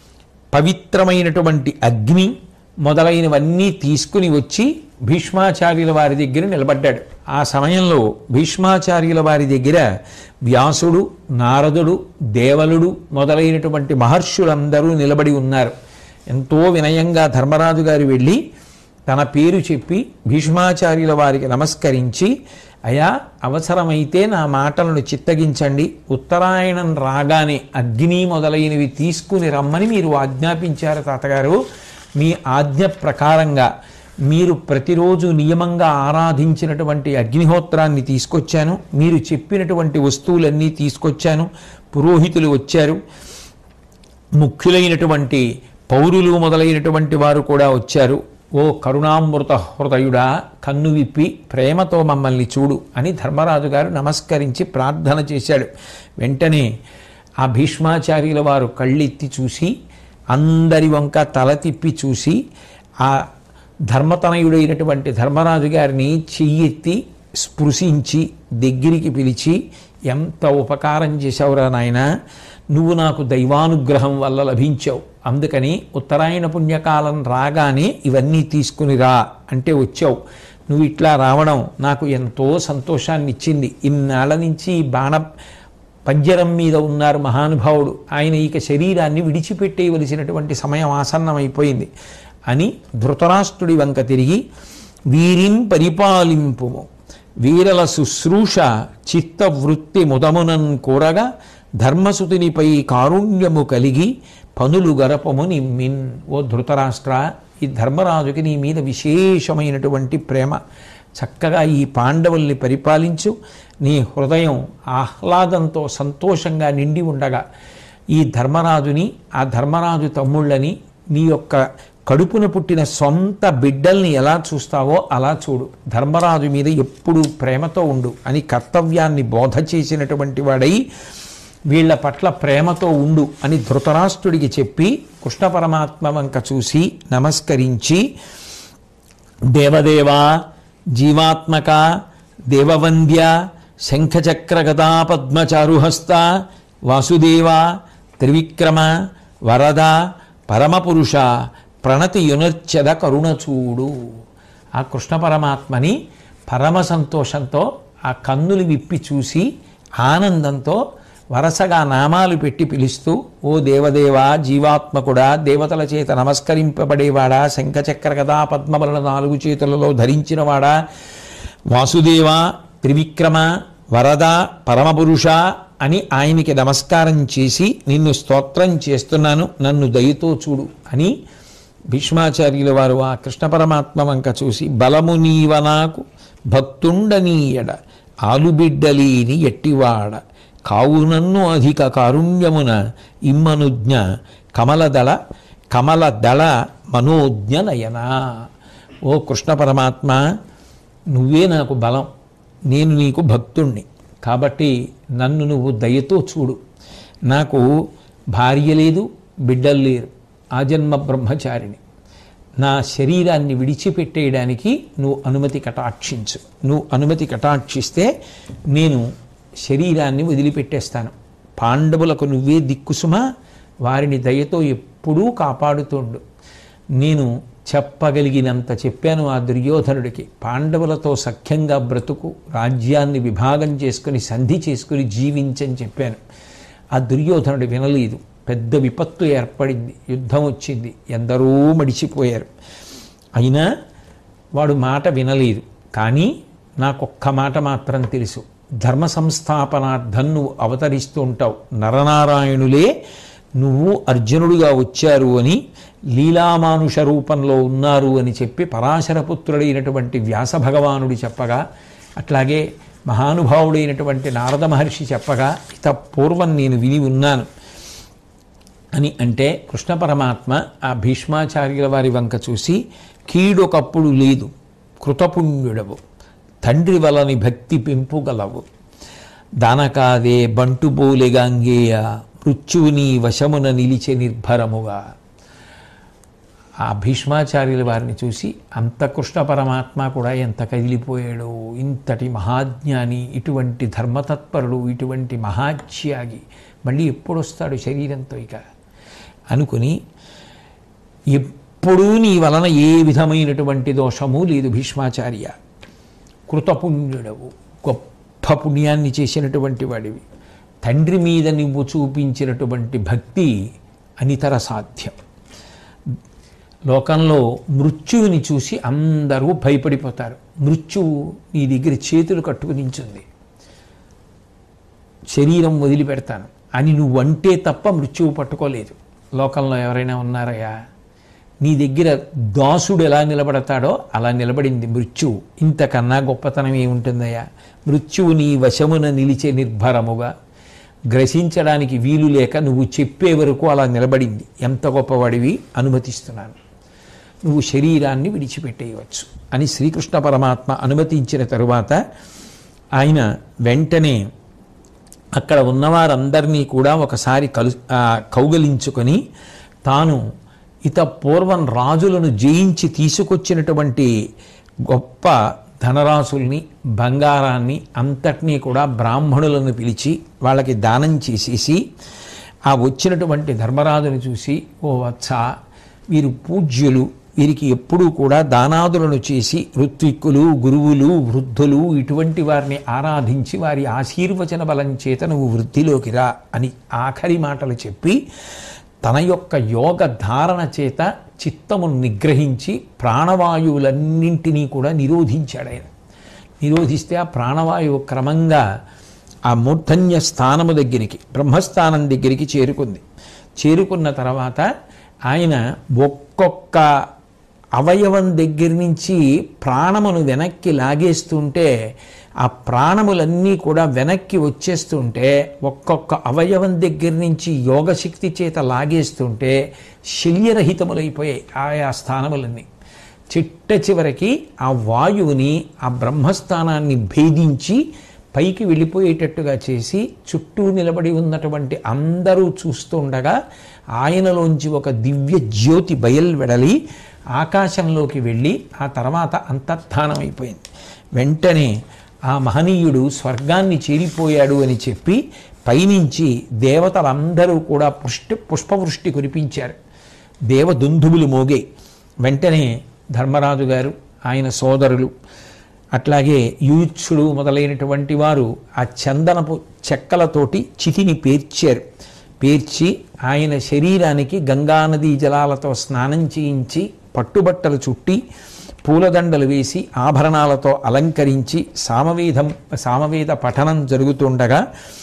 పవిత్రమైనటువంటి అగ్ని మొదలైనవన్నీ తీసుకుని వచ్చి భీష్మాచార్యుల వారి దగ్గర నిలబడ్డాడు ఆ సమయంలో భీష్మాచార్యుల వారి దగ్గర వ్యాసుడు నారదుడు దేవలుడు మొదలైనటువంటి మహర్షులందరూ నిలబడి ఉన్నారు ఎంతో వినయంగా ధర్మరాజు గారు వెళ్ళి తన పేరు చెప్పి భీష్మాచార్యుల వారికి నమస్కరించి అయా అవసరమైతే నా మాటలను చిత్తగించండి ఉత్తరాయణం రాగానే అగ్ని మొదలైనవి తీసుకుని రమ్మని మీరు ఆజ్ఞాపించారు తాతగారు మీ ఆజ్ఞ ప్రకారంగా మీరు ప్రతిరోజు నియమంగా ఆరాధించినటువంటి అగ్నిహోత్రాన్ని తీసుకొచ్చాను మీరు చెప్పినటువంటి వస్తువులన్నీ తీసుకొచ్చాను పురోహితులు వచ్చారు ముఖ్యులైనటువంటి పౌరులు మొదలైనటువంటి వారు కూడా వచ్చారు ఓ కరుణామృత హృదయుడా కన్ను విప్పి ప్రేమతో మమ్మల్ని చూడు అని ధర్మరాజు గారు నమస్కరించి ప్రార్థన చేశాడు వెంటనే ఆ భీష్మాచార్యుల వారు కళ్ళెత్తి చూసి అందరి వంక తల తిప్పి చూసి ఆ ధర్మతనయుడైనటువంటి ధర్మరాజు గారిని చెయ్యెత్తి స్పృశించి దగ్గరికి పిలిచి ఎంత ఉపకారం చేశావురా నాయన నువ్వు నాకు దైవానుగ్రహం వల్ల లభించావు అందుకని ఉత్తరాయణ పుణ్యకాలం రాగానే ఇవన్నీ తీసుకుని రా అంటే వచ్చావు నువ్వు ఇట్లా రావడం నాకు ఎంతో సంతోషాన్ని ఇచ్చింది ఇన్నాళ్ళ నుంచి ఈ బాణ పంజరం మీద ఉన్నారు మహానుభావుడు ఆయన ఇక శరీరాన్ని విడిచిపెట్టేయవలసినటువంటి సమయం ఆసన్నమైపోయింది అని ధృతరాష్ట్రుడి వంక తిరిగి వీరిన్ పరిపాలింపుము వీరల శుశ్రూష చిత్తవృత్తి ముదమునన్ కోరగా ధర్మసుతునిపై కారుణ్యము కలిగి పనులు గరపము నిమ్మిన్ ఓ ధృతరాష్ట్ర ఈ ధర్మరాజుకి నీ మీద విశేషమైనటువంటి ప్రేమ చక్కగా ఈ పాండవుల్ని పరిపాలించు నీ హృదయం ఆహ్లాదంతో సంతోషంగా నిండి ఉండగా ఈ ధర్మరాజుని ఆ ధర్మరాజు తమ్ముళ్ళని నీ యొక్క కడుపున పుట్టిన సొంత బిడ్డల్ని ఎలా చూస్తావో అలా చూడు ధర్మరాజు మీద ఎప్పుడూ ప్రేమతో ఉండు అని కర్తవ్యాన్ని బోధ చేసినటువంటి వాడై వీళ్ళ పట్ల ప్రేమతో ఉండు అని ధృతరాష్ట్రుడికి చెప్పి కృష్ణ పరమాత్మ వంక చూసి నమస్కరించి దేవదేవా జీవాత్మక దేవవంద్య శంఖచక్ర గదా పద్మచారుహస్త వాసుదేవ త్రివిక్రమ వరద పరమపురుష ప్రణతి యునర్చద కరుణచూడు ఆ కృష్ణ పరమాత్మని పరమ సంతోషంతో ఆ కన్నులు విప్పి చూసి ఆనందంతో వరసగా నామాలు పెట్టి పిలుస్తూ ఓ దేవదేవా జీవాత్మకుడా దేవతల చేత నమస్కరింపబడేవాడా శంఖచక్ర గదా పద్మబలన నాలుగు చేతులలో ధరించినవాడా వాసుదేవ త్రివిక్రమ వరద పరమపురుష అని ఆయనకి నమస్కారం చేసి నిన్ను స్తోత్రం చేస్తున్నాను నన్ను దయతో చూడు అని భీష్మాచార్యుల వారు ఆ కృష్ణ పరమాత్మ వంక చూసి బలము నీవ నాకు భక్తుండనీయడ ఆలుబిడ్డలీని ఎట్టివాడ కావునన్ను అధిక కారుణ్యమున ఇమ్మనుజ్ఞ కమలదళ కమలదళ మనోజ్ఞ నయనా ఓ కృష్ణ పరమాత్మ నువ్వే నాకు బలం నేను నీకు భక్తుణ్ణి కాబట్టి నన్ను నువ్వు దయతో చూడు నాకు భార్య లేదు బిడ్డలు లేరు ఆజన్మ బ్రహ్మచారిణి నా శరీరాన్ని విడిచిపెట్టేయడానికి నువ్వు అనుమతి కటాక్షించు నువ్వు అనుమతి కటాక్షిస్తే నేను శరీరాన్ని వదిలిపెట్టేస్తాను పాండవులకు నువ్వే దిక్కుసుమా వారిని దయతో ఎప్పుడూ కాపాడుతుండు నేను చెప్పగలిగినంత చెప్పాను ఆ దుర్యోధనుడికి పాండవులతో సఖ్యంగా బ్రతుకు రాజ్యాన్ని విభాగం చేసుకుని సంధి చేసుకుని జీవించని చెప్పాను ఆ దుర్యోధనుడు వినలేదు పెద్ద విపత్తు ఏర్పడింది యుద్ధం వచ్చింది ఎందరో మడిచిపోయారు అయినా వాడు మాట వినలేదు కానీ నాకొక్క మాట మాత్రం తెలుసు ధర్మ సంస్థాపనార్థం నువ్వు అవతరిస్తూ ఉంటావు నరనారాయణులే నువ్వు అర్జునుడుగా వచ్చారు అని లీలామానుష రూపంలో ఉన్నారు అని చెప్పి పరాశరపుత్రుడైనటువంటి వ్యాస భగవానుడు చెప్పగా అట్లాగే మహానుభావుడైనటువంటి నారద మహర్షి చెప్పగా ఇత పూర్వం నేను విని ఉన్నాను అని అంటే కృష్ణ పరమాత్మ ఆ భీష్మాచార్యుల వారి వంక చూసి కీడొకప్పుడు లేదు కృతపుణ్యుడవు తండ్రి వలని భక్తి పెంపుగలవు దానకాదే బంటుబోలెగాంగేయ మృత్యువుని వశమున నిలిచే నిర్భరముగా ఆ భీష్మాచార్యుల వారిని చూసి అంత కృష్ణ పరమాత్మ కూడా ఎంత కదిలిపోయాడో ఇంతటి మహాజ్ఞాని ఇటువంటి ధర్మతత్పరుడు ఇటువంటి మహాత్యాగి మళ్ళీ ఎప్పుడు వస్తాడు శరీరంతో ఇక అనుకుని ఎప్పుడూ నీ వలన ఏ విధమైనటువంటి దోషము లేదు భీష్మాచార్య కృతపుణ్యుడవు గొప్ప పుణ్యాన్ని చేసినటువంటి వాడివి తండ్రి మీద నువ్వు చూపించినటువంటి భక్తి అనితర సాధ్యం లోకంలో మృత్యువుని చూసి అందరూ భయపడిపోతారు మృత్యువు నీ దగ్గర చేతులు కట్టుకుని నించుంది శరీరం వదిలిపెడతాను అని నువ్వంటే తప్ప మృత్యువు పట్టుకోలేదు లోకంలో ఎవరైనా ఉన్నారయ్యా నీ దగ్గర దాసుడు ఎలా నిలబడతాడో అలా నిలబడింది మృత్యువు ఇంతకన్నా గొప్పతనం ఏముంటుందయ్యా మృత్యువు నీ వశమున నిలిచే నిర్భరముగా గ్రసించడానికి వీలు లేక నువ్వు చెప్పే వరకు అలా నిలబడింది ఎంత గొప్పవాడివి అనుమతిస్తున్నాను నువ్వు శరీరాన్ని విడిచిపెట్టేయవచ్చు అని శ్రీకృష్ణ పరమాత్మ అనుమతించిన తరువాత ఆయన వెంటనే అక్కడ ఉన్నవారందరినీ కూడా ఒకసారి కలు ఆ, కౌగలించుకొని తాను ఇత పూర్వం రాజులను జయించి తీసుకొచ్చినటువంటి గొప్ప ధనరాశుల్ని బంగారాన్ని అంతటినీ కూడా బ్రాహ్మణులను పిలిచి వాళ్ళకి దానం చేసేసి ఆ వచ్చినటువంటి ధర్మరాజుని చూసి ఓ వత్స వీరు పూజ్యులు వీరికి ఎప్పుడూ కూడా దానాదులను చేసి ఋత్విక్కులు గురువులు వృద్ధులు ఇటువంటి వారిని ఆరాధించి వారి ఆశీర్వచన బలం చేత నువ్వు వృద్ధిలోకి రా అని ఆఖరి మాటలు చెప్పి తన యొక్క యోగ ధారణ చేత చిత్తమును నిగ్రహించి ప్రాణవాయువులన్నింటినీ కూడా నిరోధించాడు ఆయన నిరోధిస్తే ఆ ప్రాణవాయువు క్రమంగా ఆ మూర్ధన్య స్థానము దగ్గరికి బ్రహ్మస్థానం దగ్గరికి చేరుకుంది చేరుకున్న తర్వాత ఆయన ఒక్కొక్క అవయవం దగ్గర నుంచి ప్రాణమును వెనక్కి లాగేస్తుంటే ఆ ప్రాణములన్నీ కూడా వెనక్కి వచ్చేస్తుంటే ఒక్కొక్క అవయవం దగ్గర నుంచి యోగశక్తి చేత లాగేస్తుంటే శల్యరహితములైపోయాయి ఆయా స్థానములన్నీ చిట్ట చివరికి ఆ వాయువుని ఆ బ్రహ్మస్థానాన్ని భేదించి పైకి వెళ్ళిపోయేటట్టుగా చేసి చుట్టూ నిలబడి ఉన్నటువంటి అందరూ చూస్తుండగా ఆయనలోంచి ఒక దివ్య జ్యోతి బయల్వెడలి ఆకాశంలోకి వెళ్ళి ఆ తర్వాత అంతర్ధానం అయిపోయింది వెంటనే ఆ మహనీయుడు స్వర్గాన్ని చేరిపోయాడు అని చెప్పి పైనుంచి దేవతలందరూ కూడా పుష్టి పుష్పవృష్టి కురిపించారు దేవదుందుబులు మోగే వెంటనే ధర్మరాజు గారు ఆయన సోదరులు అట్లాగే యూచ్చుడు మొదలైనటువంటి వారు ఆ చందనపు చెక్కలతోటి చితిని పేర్చారు పేర్చి ఆయన శరీరానికి గంగానదీ జలాలతో స్నానం చేయించి పట్టుబట్టలు చుట్టి పూలదండలు వేసి ఆభరణాలతో అలంకరించి సామవేదం సామవేద పఠనం జరుగుతుండగా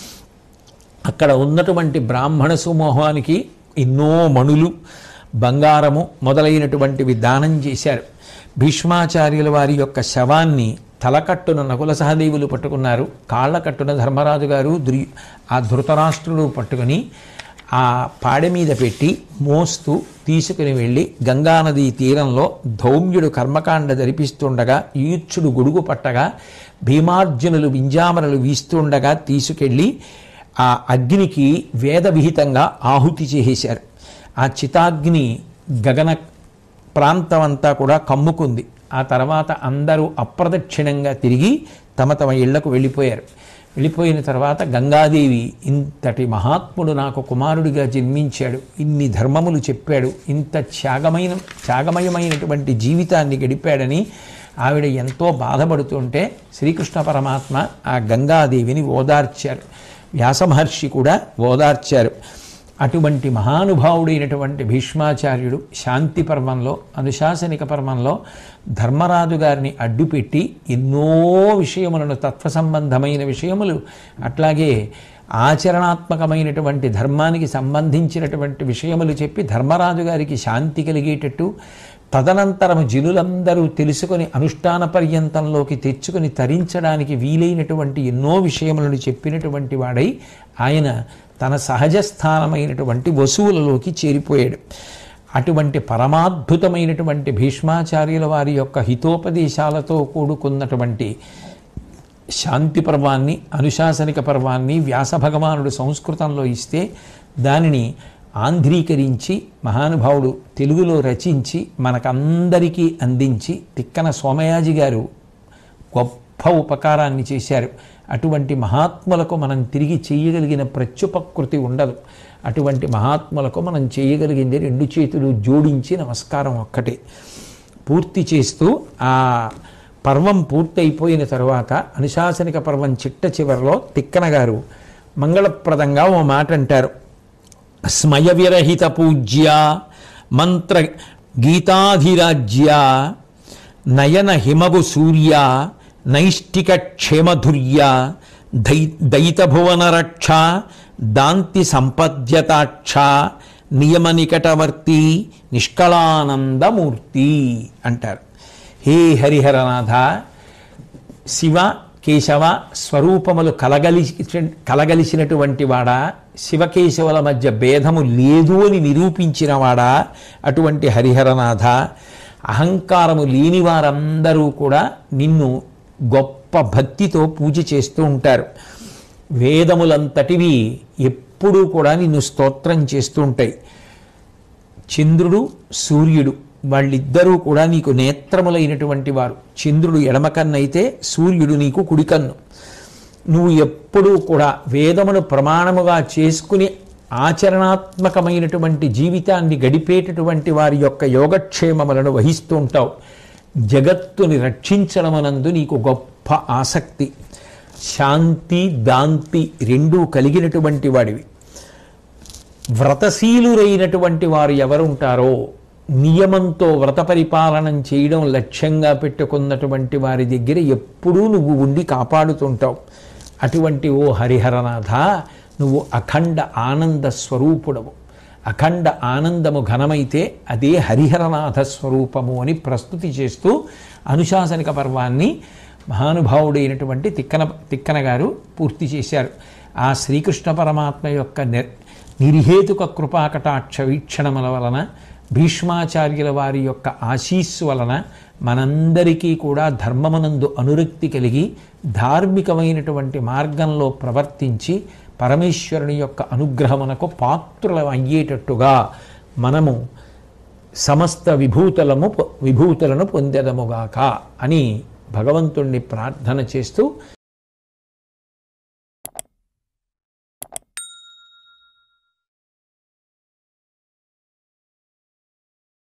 అక్కడ ఉన్నటువంటి బ్రాహ్మణ సమూహానికి ఎన్నో మణులు బంగారము మొదలైనటువంటివి దానం చేశారు భీష్మాచార్యుల వారి యొక్క శవాన్ని తలకట్టున నకుల సహదేవులు పట్టుకున్నారు కాళ్ళ కట్టున ధర్మరాజు గారు దుర్యు ఆ ధృతరాష్ట్రుడు పట్టుకొని ఆ పాడె మీద పెట్టి మోస్తూ తీసుకుని వెళ్ళి గంగానదీ తీరంలో ధౌమ్యుడు కర్మకాండ జరిపిస్తుండగా యూచ్చుడు గొడుగు పట్టగా భీమార్జునులు వింజామరలు వీస్తుండగా తీసుకెళ్ళి ఆ అగ్నికి వేద విహితంగా ఆహుతి చేసేశారు ఆ చితాగ్ని గగన ప్రాంతం అంతా కూడా కమ్ముకుంది ఆ తర్వాత అందరూ అప్రదక్షిణంగా తిరిగి తమ తమ ఇళ్లకు వెళ్ళిపోయారు వెళ్ళిపోయిన తర్వాత గంగాదేవి ఇంతటి మహాత్ముడు నాకు కుమారుడిగా జన్మించాడు ఇన్ని ధర్మములు చెప్పాడు ఇంత త్యాగమైన త్యాగమయమైనటువంటి జీవితాన్ని గడిపాడని ఆవిడ ఎంతో బాధపడుతుంటే శ్రీకృష్ణ పరమాత్మ ఆ గంగాదేవిని ఓదార్చారు వ్యాస మహర్షి కూడా ఓదార్చారు అటువంటి మహానుభావుడైనటువంటి భీష్మాచార్యుడు శాంతి పర్వంలో అనుశాసనిక పర్వంలో ధర్మరాజు గారిని అడ్డుపెట్టి ఎన్నో విషయములను తత్వ సంబంధమైన విషయములు అట్లాగే ఆచరణాత్మకమైనటువంటి ధర్మానికి సంబంధించినటువంటి విషయములు చెప్పి ధర్మరాజు గారికి శాంతి కలిగేటట్టు తదనంతరము జనులందరూ తెలుసుకొని అనుష్ఠాన పర్యంతంలోకి తెచ్చుకొని తరించడానికి వీలైనటువంటి ఎన్నో విషయములను చెప్పినటువంటి వాడై ఆయన తన సహజ స్థానమైనటువంటి వసువులలోకి చేరిపోయాడు అటువంటి పరమాద్భుతమైనటువంటి భీష్మాచార్యుల వారి యొక్క హితోపదేశాలతో కూడుకున్నటువంటి శాంతి పర్వాన్ని అనుశాసనిక పర్వాన్ని వ్యాస భగవానుడు సంస్కృతంలో ఇస్తే దానిని ఆంధ్రీకరించి మహానుభావుడు తెలుగులో రచించి మనకందరికీ అందించి తిక్కన సోమయాజి గారు గొప్ప ఉపకారాన్ని చేశారు అటువంటి మహాత్ములకు మనం తిరిగి చేయగలిగిన ప్రత్యుపకృతి ఉండదు అటువంటి మహాత్ములకు మనం చేయగలిగింది రెండు చేతులు జోడించి నమస్కారం ఒక్కటే పూర్తి చేస్తూ ఆ పర్వం పూర్తయిపోయిన తరువాత అనుశాసనిక పర్వం చిట్ట చివరిలో తిక్కన గారు మంగళప్రదంగా ఓ మాట అంటారు స్మయ విరహిత పూజ్య మంత్ర గీతాధిరాజ్య నయన హిమవు సూర్య నైష్టిక క్షేమధుర్య దై దైతభువన రక్ష దాంతి సంపద్యతాక్ష నియమ నికటవర్తి నిష్కళానందమూర్తి అంటారు హే హరిహరనాథ శివ కేశవ స్వరూపములు కలగలిసి కలగలిసినటువంటి వాడా శివకేశవుల మధ్య భేదము లేదు అని నిరూపించిన వాడా అటువంటి హరిహరనాథ అహంకారము లేని వారందరూ కూడా నిన్ను గొప్ప భక్తితో పూజ చేస్తూ ఉంటారు వేదములంతటివి ఎప్పుడూ కూడా నిన్ను స్తోత్రం చేస్తూ ఉంటాయి చంద్రుడు సూర్యుడు వాళ్ళిద్దరూ కూడా నీకు నేత్రములైనటువంటి వారు చంద్రుడు ఎడమ కన్నైతే సూర్యుడు నీకు కుడికన్ను నువ్వు ఎప్పుడూ కూడా వేదమును ప్రమాణముగా చేసుకుని ఆచరణాత్మకమైనటువంటి జీవితాన్ని గడిపేటటువంటి వారి యొక్క యోగక్షేమములను వహిస్తూ ఉంటావు జగత్తుని రక్షించడమనందు నీకు గొప్ప ఆసక్తి శాంతి దాంతి రెండూ కలిగినటువంటి వాడివి వ్రతశీలురైనటువంటి వారు ఎవరుంటారో నియమంతో వ్రత పరిపాలనం చేయడం లక్ష్యంగా పెట్టుకున్నటువంటి వారి దగ్గర ఎప్పుడూ నువ్వు ఉండి కాపాడుతుంటావు అటువంటి ఓ హరిహరనాథ నువ్వు అఖండ ఆనంద స్వరూపుడవు అఖండ ఆనందము ఘనమైతే అదే హరిహరనాథ స్వరూపము అని ప్రస్తుతి చేస్తూ అనుశాసనిక పర్వాన్ని మహానుభావుడైనటువంటి తిక్కన తిక్కన గారు పూర్తి చేశారు ఆ శ్రీకృష్ణ పరమాత్మ యొక్క నిర్ నిర్హేతుక కృపాకటాక్ష వీక్షణముల వలన భీష్మాచార్యుల వారి యొక్క ఆశీస్సు వలన మనందరికీ కూడా ధర్మమునందు అనురక్తి కలిగి ధార్మికమైనటువంటి మార్గంలో ప్రవర్తించి పరమేశ్వరుని యొక్క అనుగ్రహమునకు పాత్రుల అయ్యేటట్టుగా మనము సమస్త విభూతలము విభూతులను పొందెదముగాక అని భగవంతుణ్ణి ప్రార్థన చేస్తూ